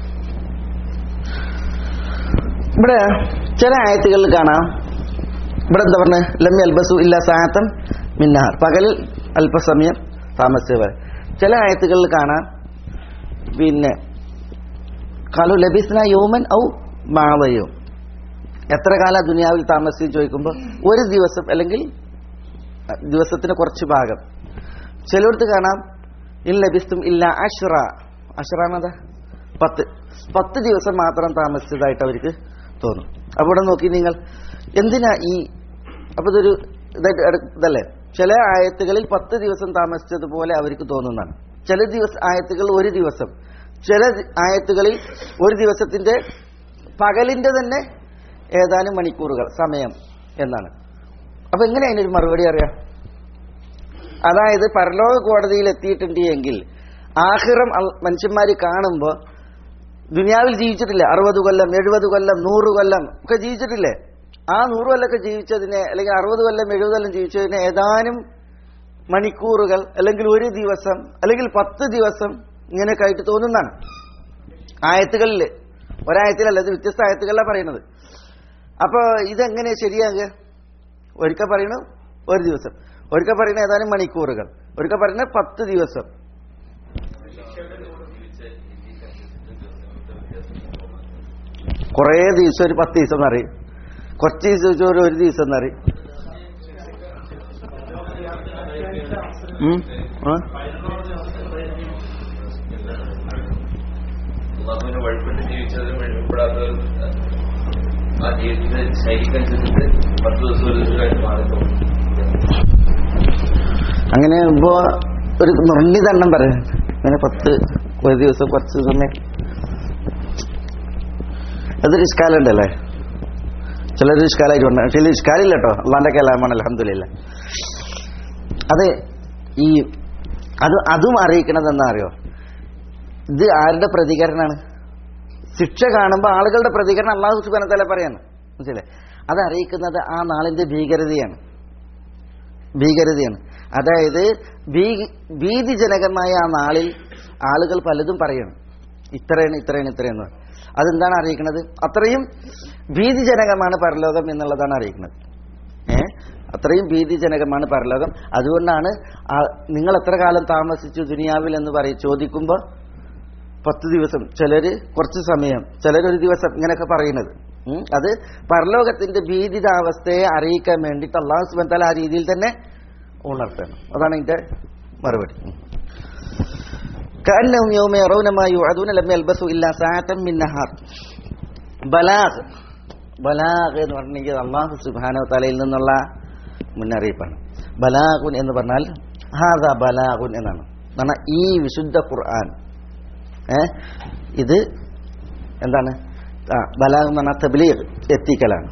ഇവിടെ ചില ആയത്തുകളിൽ കാണാം ഇവിടെ എന്താ പറഞ്ഞത് ലം അൽബസു ഇല്ല സായത്തം മിന്നഹാർ പകലിൽ അല്പസമയം താമസിച്ചവർ ചില ആയത്തുകളിൽ കാണാം പിന്നെ കാലു ലബിസ്ന യോമൻ ഔ മാവയോ എത്ര കാലം ദുനിയാവിൽ താമസിച്ച് ചോദിക്കുമ്പോൾ ഒരു ദിവസം അല്ലെങ്കിൽ അഹ്, ദിവസത്തിന് കുറച്ച് ഭാഗം ചിലയിടത്ത് കാണാം ഇൻ ലബിസ്തും ഇല്ല അഷ്റ അഷ്റ എന്നതാ പത്ത് പത്ത് ദിവസം മാത്രം താമസിച്ചതായിട്ട് അവർക്ക് തോന്നും അപ്പോൾ ഇവിടെ നോക്കി നിങ്ങൾ എന്തിനാ ഈ അപ്പൊ ഇതൊരു ഇതായിട്ട് എടു- ഇതല്ലേ ചില ആയത്തുകളിൽ പത്ത് ദിവസം താമസിച്ചതുപോലെ അവർക്ക് തോന്നുന്നതാണ് ചില ദിവസ ആയത്തുകൾ ഒരു ദിവസം ചില ദി- ആയത്തുകളിൽ ഒരു ദിവസത്തിന്റെ പകലിന്റെ തന്നെ ഏതാനും മണിക്കൂറുകൾ സമയം എന്നാണ് അപ്പൊ എങ്ങനെ അതിനൊരു മറുപടി അറിയാം അതായത് പരലോക കോടതിയിൽ എത്തിയിട്ടുണ്ട് എങ്കിൽ ആഹിറം അൽ- മനുഷ്യന്മാര് കാണുമ്പോൾ ദുനിയാവിൽ ജീവിച്ചിട്ടില്ല അറുപത് കൊല്ലം എഴുപത് കൊല്ലം നൂറ് കൊല്ലം ഒക്കെ ജീവിച്ചിട്ടില്ലേ ആ നൂറ് കൊല്ലമൊക്കെ ജീവിച്ചതിനെ അല്ലെങ്കിൽ അറുപത് കൊല്ലം എഴുപത് കൊല്ലം ജീവിച്ചതിനെ ഏതാനും മണിക്കൂറുകൾ അല്ലെങ്കിൽ ഒരു ദിവസം അല്ലെങ്കിൽ പത്ത് ദിവസം ഇങ്ങനെയൊക്കെ ആയിട്ട് തോന്നുന്നതാണ് ആയത്തുകളിൽ ഒരായത്തിലല്ല ഇത് വ്യത്യസ്ത ആയത്തുകളിലാണ് പറയുന്നത് അപ്പൊ ഇതെങ്ങനെ ശരിയാകുക ഒരിക്കൽ പറയണു ഒരു ദിവസം ഒരിക്കൽ പറയുന്ന ഏതാനും മണിക്കൂറുകൾ ഒരിക്കൽ പറയുന്ന പത്ത് ദിവസം കുറേ ദിവസം ഒരു പത്ത് ദിവസം എന്നറിയും കുറച്ച് ദിവസം വെച്ച് ഒരു ഒരു ദിവസം എന്നറിയും ഉം. ആ? അള്ളാഹുവിനെ വഴിപ്പെട്ട് ജീവിച്ചവരും വഴിപ്പെടാത്തവരും ആ ജീവിതത്തിന്റെ ശൈലിക്കനുസരിച്ച് പത്ത് ദിവസം ഒരു ദിവസമായിട്ട് മാറിപ്പോകും അങ്ങനെ ഇപ്പോ ഒരു നിർണിതെണ്ണം പറയാം അങ്ങനെ പത്ത് ഒരു ദിവസം കുറച്ച് സമയം അതൊരു ഇഷ്കാലുണ്ടല്ലേ ചിലർ ഇഷ്കാലായിട്ട് ഉണ്ട് ചില ഇഷ്കാലില്ല കേട്ടോ അള്ളാന്റെ കലാമാണ് അലഹമില്ല അത് ഈ അത് അതും അറിയിക്കണത് എന്താ അറിയോ ഇത് ആരുടെ പ്രതികരണമാണ് ശിക്ഷ കാണുമ്പോൾ ആളുകളുടെ പ്രതികരണം അള്ളാഹു സുബാനത്തല പറയാണ് മനസ്സിലെ അത് അറിയിക്കുന്നത് ആ നാളിന്റെ ഭീകരതയാണ് ഭീകരതയാണ് അതായത് ഭീ- ഭീതിജനകമായ ആ നാളിൽ ആളുകൾ പലതും പറയണം ഇത്രയാണ് ഇത്രയാണ് ഇത്രയെന്ന് അതെന്താണ് അറിയിക്കുന്നത് അത്രയും ഭീതിജനകമാണ് പരലോകം എന്നുള്ളതാണ് അറിയിക്കുന്നത് ഏ അത്രയും ഭീതിജനകമാണ് പരലോകം അതുകൊണ്ടാണ് ആ- നിങ്ങൾ എത്ര കാലം താമസിച്ചു ദുനിയാവിൽ എന്ന് പറയും ചോദിക്കുമ്പോൾ പത്ത് ദിവസം ചിലര് കുറച്ച് സമയം ചിലരൊരു ദിവസം ഇങ്ങനെയൊക്കെ പറയുന്നത് ഉം. അത് പരലോകത്തിന്റെ ഭീതിതാവസ്ഥയെ അറിയിക്കാൻ വേണ്ടിയിട്ട് അള്ളാഹു സുബൻ തല ആ രീതിയിൽ തന്നെ ഉണർത്തണം അതാണ് ഇതിന്റെ മറുപടി ഉം. كأنهم يوم يرون ما يوعدون لم يلبثوا إلا ساعة من نهار ബലാഗ് ബലാഗ് എന്ന് പറഞ്ഞെങ്കിൽ അള്ളാഹു സുബാനോ തലയിൽ നിന്നുള്ള മുന്നറിയിപ്പാണ് ബലാഗുൻ എന്ന് പറഞ്ഞാൽ ഹാദ ബലാഗുൻ എന്നാണ് എന്നാണ് ഈ വിശുദ്ധ ഖുർആൻ ഏ ഇത് എന്താണ് ആ ബലാഗ് എന്ന് പറഞ്ഞാൽ തബ്ലീഗ് എത്തിക്കലാണ്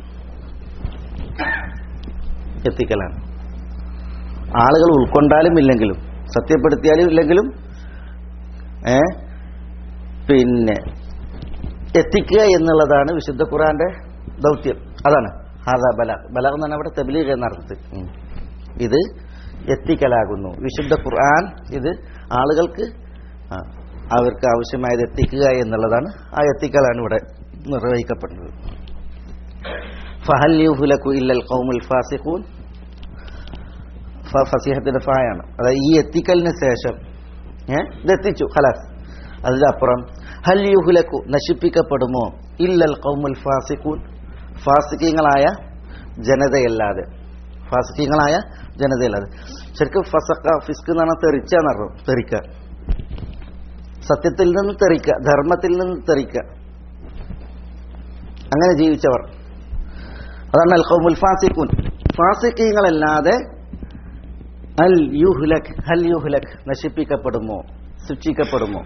എത്തിക്കലാണ് ആളുകൾ ഉൾക്കൊണ്ടാലും ഇല്ലെങ്കിലും സത്യപ്പെടുത്തിയാലും ഇല്ലെങ്കിലും ഏ പിന്നെ എത്തിക്കുക എന്നുള്ളതാണ് വിശുദ്ധ ഖുറാന്റെ ദൗത്യം അതാണ് ഹാദ ബലാഗ് ബലാഗ് എന്ന് പറഞ്ഞാൽ അവിടെ തബ്ലീഗ് എന്ന അർത്ഥത്തിൽ ഉം. ഇത് എത്തിക്കലാകുന്നു വിശുദ്ധ ഖുർആൻ ഇത് ആളുകൾക്ക് ആ, അവർക്ക് ആവശ്യമായത് എത്തിക്കുക എന്നുള്ളതാണ് ആ എത്തിക്കലാണ് ഇവിടെ നിർവഹിക്കപ്പെടുന്നത് ഫഹൽ യുഹ്ലകു ഇല്ലൽ ഖൗമുൽ ഫാസിഖൂൻ ഫ- ഫസീഹത്തിന്റെ ഫായാണ് അതായത് ഈ എത്തിക്കലിന് ശേഷം ഏഹ് ഇതെത്തിച്ചു ഖലാസ് അതിലപ്പുറം ഹൽ യുഹ്ലകു നശിപ്പിക്കപ്പെടുമോ ഇല്ലൽ ഖൗമുൽ ഫാസിഖൂൻ ഫാസിഖീങ്ങളായ ജനതയല്ലാതെ ഫാസിഖീങ്ങളായ ജനതയല്ലാതെ ശരിക്കും ഫസക്ക ഫിസ്ക് എന്ന് പറഞ്ഞാൽ തെറിച്ച എന്നറിയും തെറിക്ക സത്യത്തിൽ നിന്ന് തെറിക്ക ധർമ്മത്തിൽ നിന്ന് തെറിക്ക അങ്ങനെ ജീവിച്ചവർ അതാണ് അൽ ഖൗമുൽ ഫാസിഖൂൻ ഫാസിഖീങ്ങളല്ലാതെ അൽ യുഹ്ലക് ഹൽ യുഹ്ലക് നശിപ്പിക്കപ്പെടുമോ ശിക്ഷിക്കപ്പെടുമോ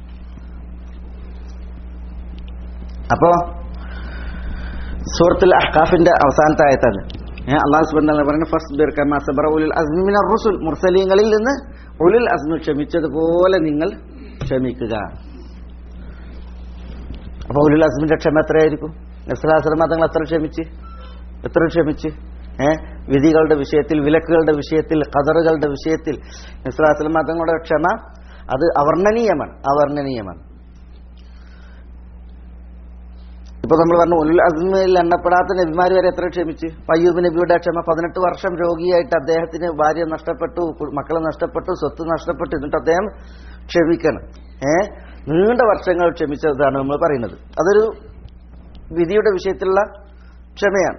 അപ്പോ സൂറത്തുൽ അഹ്കാഫിന്റെ അവസാനത്തെ ആയത്താണ് ഏഹ് അള്ളാഹു സുബ്ഹാനഹു പറയുന്നത് ഫസ്ബിർ കമാ സബറ ഉലുൽ അസ്മി മിനർ റുസുൽ മുർസലീങ്ങളിൽ നിന്ന് ഉലുൽ അസ്മി ക്ഷമിച്ചതുപോലെ നിങ്ങൾ ക്ഷമിക്കുക അപ്പൊ ഉലുൽ അസ്മിന്റെ ക്ഷമ എത്രയായിരിക്കും നസ്ലാസ്ലമ തങ്ങൾ എത്ര ക്ഷമിച്ച് എത്ര ക്ഷമിച്ച് ഏഹ് വിധികളുടെ വിഷയത്തിൽ വിലക്കുകളുടെ വിഷയത്തിൽ കതറുകളുടെ വിഷയത്തിൽ നസ്ലാസ്ലമ തങ്ങളുടെ ക്ഷമ അത് അവർണ്ണനീയമാണ് അവർണ്ണനീയമാണ് ഇപ്പൊ നമ്മൾ പറഞ്ഞു ഉൽ അസ്മിൽ എണ്ണപ്പെടാത്ത നബിമാർ വരെ എത്ര ക്ഷമിച്ച് അയ്യൂബ് നബിയുടെ ക്ഷമ പതിനെട്ട് വർഷം രോഗിയായിട്ട് അദ്ദേഹത്തിന് ഭാര്യ നഷ്ടപ്പെട്ടു കു- മക്കളെ നഷ്ടപ്പെട്ടു സ്വത്ത് നഷ്ടപ്പെട്ടു എന്നിട്ട് അദ്ദേഹം ക്ഷമിക്കണം ഏ നീണ്ട വർഷങ്ങൾ ക്ഷമിച്ചതാണ് നമ്മൾ പറയുന്നത് അതൊരു വിധിയുടെ വിഷയത്തിലുള്ള ക്ഷമയാണ്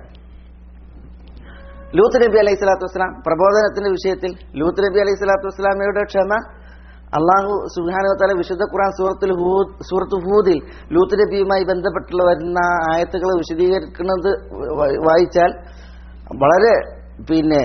ലൂത്ത് നബി അലൈഹി സ്വലാത്തു വസ്സലാം പ്രബോധനത്തിന്റെ വിഷയത്തിൽ ലൂത്ത് നബി അലൈഹി സ്വലാത്തു വസ്സലാമയുടെ ക്ഷമ അള്ളാഹു സുബാനുവത്താല വിശുദ്ധ ഖുർആൻ സൂറത്തിൽ ഹൂദ് സൂറത്ത് ഹൂദിൽ ലൂത്ത് നബിയുമായി ബന്ധപ്പെട്ടുള്ള വരുന്ന ആയത്തുകൾ വിശദീകരിക്കുന്നത് വ- വായിച്ചാൽ വളരെ പിന്നെ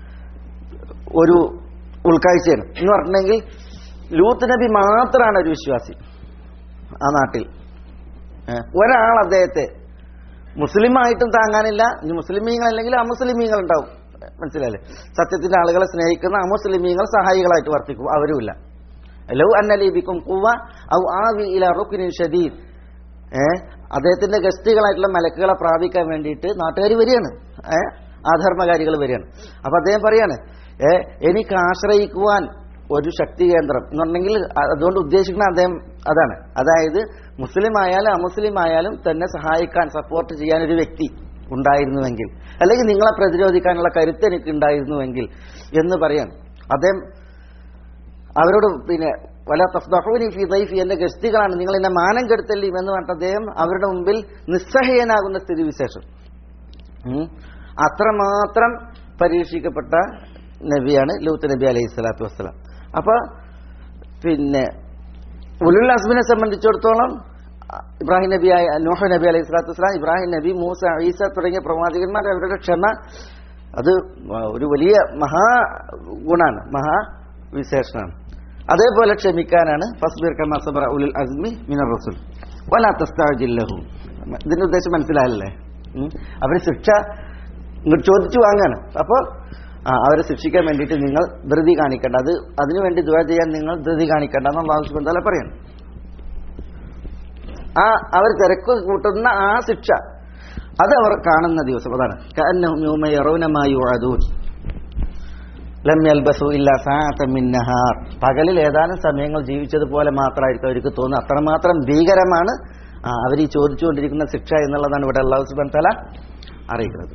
ഒരു ഉൾക്കാഴ്ചയാണ് എന്ന് പറഞ്ഞിട്ടുണ്ടെങ്കിൽ ലൂത്ത് നബി മാത്രമാണ് ഒരു വിശ്വാസി ആ നാട്ടിൽ ഏ, ഒരാൾ അദ്ദേഹത്തെ മുസ്ലിമായിട്ടും താങ്ങാനില്ല ഇനി മുസ്ലിമീങ്ങൾ അല്ലെങ്കിൽ അമുസ്ലിമീങ്ങൾ ഉണ്ടാവും മനസ്സിലായില്ലേ സത്യത്തിന്റെ ആളുകളെ സ്നേഹിക്കുന്ന അമുസ്ലിമീങ്ങൾ സഹായികളായിട്ട് വർത്തിക്കും അവരുമില്ല ലൗ അന്നലീബിക്കും കുവ ഔ ആവി ഇല റുക്നിൻ ഷദീദ് ഏ അദ്ദേഹത്തിന്റെ ഗസ്റ്റുകളായിട്ടുള്ള മലക്കുകളെ പ്രാപിക്കാൻ വേണ്ടിയിട്ട് നാട്ടുകാർ വരികയാണ് ഏ ആധർമ്മകാരികൾ വരികയാണ് അപ്പൊ അദ്ദേഹം പറയാണ് ഏ എനിക്ക് ആശ്രയിക്കുവാൻ ഒരു ശക്തി കേന്ദ്രം എന്നുണ്ടെങ്കിൽ അതുകൊണ്ട് ഉദ്ദേശിക്കുന്ന അദ്ദേഹം അതാണ് അതായത് മുസ്ലിം ആയാലും അമുസ്ലിം ആയാലും തന്നെ സഹായിക്കാൻ സപ്പോർട്ട് ചെയ്യാൻ ഒരു വ്യക്തി ഉണ്ടായിരുന്നുവെങ്കിൽ അല്ലെങ്കിൽ നിങ്ങളെ പ്രതിരോധിക്കാനുള്ള കരുത്ത് എനിക്ക് ഉണ്ടായിരുന്നുവെങ്കിൽ എന്ന് പറയാൻ അദ്ദേഹം അവരോട് പിന്നെ വല തഫ്ദഹൂനി ഫി ദൈഫി എന്റെ ഗസ്തികളാണ് നിങ്ങൾ എന്നെ മാനം കെടുത്തല്ലേ എന്ന് പറഞ്ഞിട്ട് അദ്ദേഹം അവരുടെ മുമ്പിൽ നിസ്സഹയനാകുന്ന സ്ഥിതിവിശേഷം ഉം. അത്രമാത്രം പരീക്ഷിക്കപ്പെട്ട നബിയാണ് ലൂത്ത് നബി അലൈഹി സ്വലാത്തു വസ്സലാം അപ്പൊ പിന്നെ ഉലുൽ അസ്മിനെ സംബന്ധിച്ചിടത്തോളം ഇബ്രാഹിം നബി ആയ നോഹ നബി അലൈഹി സ്വലാത്തു വസ്സലാം ഇബ്രാഹിം നബി മൂസ ഈസ തുടങ്ങിയ പ്രവാചകന്മാർ അവരുടെ ക്ഷമ അത് ഒരു വലിയ മഹാ ഗുണാണ് മഹാ വിശേഷണമാണ് അതേപോലെ ക്ഷമിക്കാനാണ് ഫസ്ബിർ കമാ സബറ ഉലുൽ അസ്മി മിനർ റസൂൽ വലാ തസ്താജില്ലഹു ഇതിന്റെ ഉദ്ദേശം മനസ്സിലായല്ലേ ഉം. അവര് ശിക്ഷ ഇങ്ങോട്ട് ചോദിച്ചു വാങ്ങാണ് അപ്പോൾ ആ അവരെ ശിക്ഷിക്കാൻ വേണ്ടിയിട്ട് നിങ്ങൾ ധൃതി കാണിക്കേണ്ട അത് അതിനുവേണ്ടി ദുആ ചെയ്യാൻ നിങ്ങൾ ധൃതി കാണിക്കേണ്ട എന്ന് അള്ളാഹു സുബ്ഹാനഹു വതആല പറയണം ആ അവർ തിരക്ക് കൂട്ടുന്ന ആ ശിക്ഷ അത് അവർ കാണുന്ന ദിവസം അതാണ് കഅന്നഹും യൗമ യറൗന മാ യുഅദൂൻ ലം യൽബസു ഇല്ലാ സഅത മിൻ നഹാർ പകലിൽ ഏതാനും സമയങ്ങൾ ജീവിച്ചതുപോലെ മാത്രമായിരിക്കും അവർക്ക് തോന്നുന്നത് അത്രമാത്രം ഭീകരമാണ് ആ, അവർ ഈ ചോദിച്ചുകൊണ്ടിരിക്കുന്ന ശിക്ഷ എന്നുള്ളതാണ് ഇവിടെ അള്ളാഹു സുബാൻ തല അറിയിക്കുന്നത്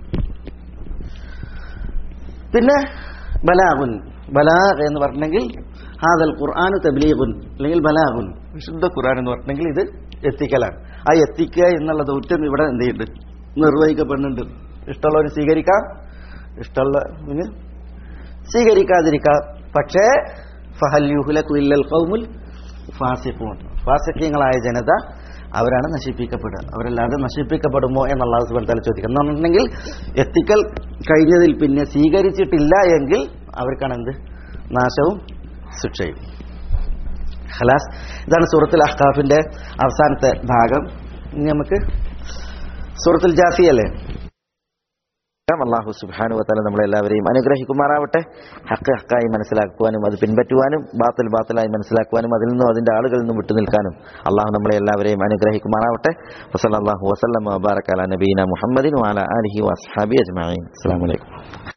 പിന്നെ ബലാഗുൻ ബലാഗ് എന്ന് പറഞ്ഞെങ്കിൽ ഹാദൽ ഖുർആാനു തബ്ലീഗുൻ അല്ലെങ്കിൽ ബലാഗുൻ വിശുദ്ധ ഖുർആൻ എന്ന് പറഞ്ഞെങ്കിൽ ഇത് എത്തിക്കലാണ് ആ എത്തിക്കുക എന്നുള്ള ദൗത്യം ഇവിടെ എന്ത് ചെയ്യുന്നുണ്ട് നിർവഹിക്കപ്പെടുന്നുണ്ട് ഇഷ്ടമുള്ളവന് സ്വീകരിക്കാം ഇഷ്ടമുള്ളവന് സ്വീകരിക്കാതിരിക്കാം പക്ഷേ ഫഹൽ യുഹ്ലകു ഇല്ലൽ ഖൗമുൽ ഫാസിഖൂൻ ഫാസിഖീങ്ങളായ ജനത അവരാണ് നശിപ്പിക്കപ്പെടുക അവരല്ലാതെ നശിപ്പിക്കപ്പെടുമോ എന്നുള്ള സുബൻ തല ചോദിക്കുക എന്ന് പറഞ്ഞിട്ടുണ്ടെങ്കിൽ എത്തിക്കൽ കഴിഞ്ഞതിൽ പിന്നെ സ്വീകരിച്ചിട്ടില്ല എങ്കിൽ അവർക്കാണ് എന്ത് നാശവും ശിക്ഷയും ഖലാസ് ഇതാണ് സൂറത്തുൽ അഹ്കാഫിന്റെ അവസാനത്തെ ഭാഗം ഇനി നമുക്ക് സൂറത്തുൽ ജാസി അല്ലേ അള്ളാഹു സുബാനു വത്താല നമ്മളെല്ലാവരെയും അനുഗ്രഹിക്കുമാറാവട്ടെ ഹക്ക് ഹക്കായി മനസ്സിലാക്കുവാനും അത് പിൻപറ്റുവാനും ബാത്തിൽ ബാത്തിലായി മനസ്സിലാക്കുവാനും അതിൽ നിന്നും അതിന്റെ ആളുകളിൽ നിന്നും വിട്ടുനിൽക്കാനും അള്ളാഹു നമ്മളെ എല്ലാവരെയും അനുഗ്രഹിക്കുമാറാവട്ടെ വസല്ലാഹു വസ്ലം വബാറക്കാല നബീന മുഹമ്മദിൻ വാല അലഹി വസ്ഹാബി അജ്മാൻ അസ്സാം വലൈക്കും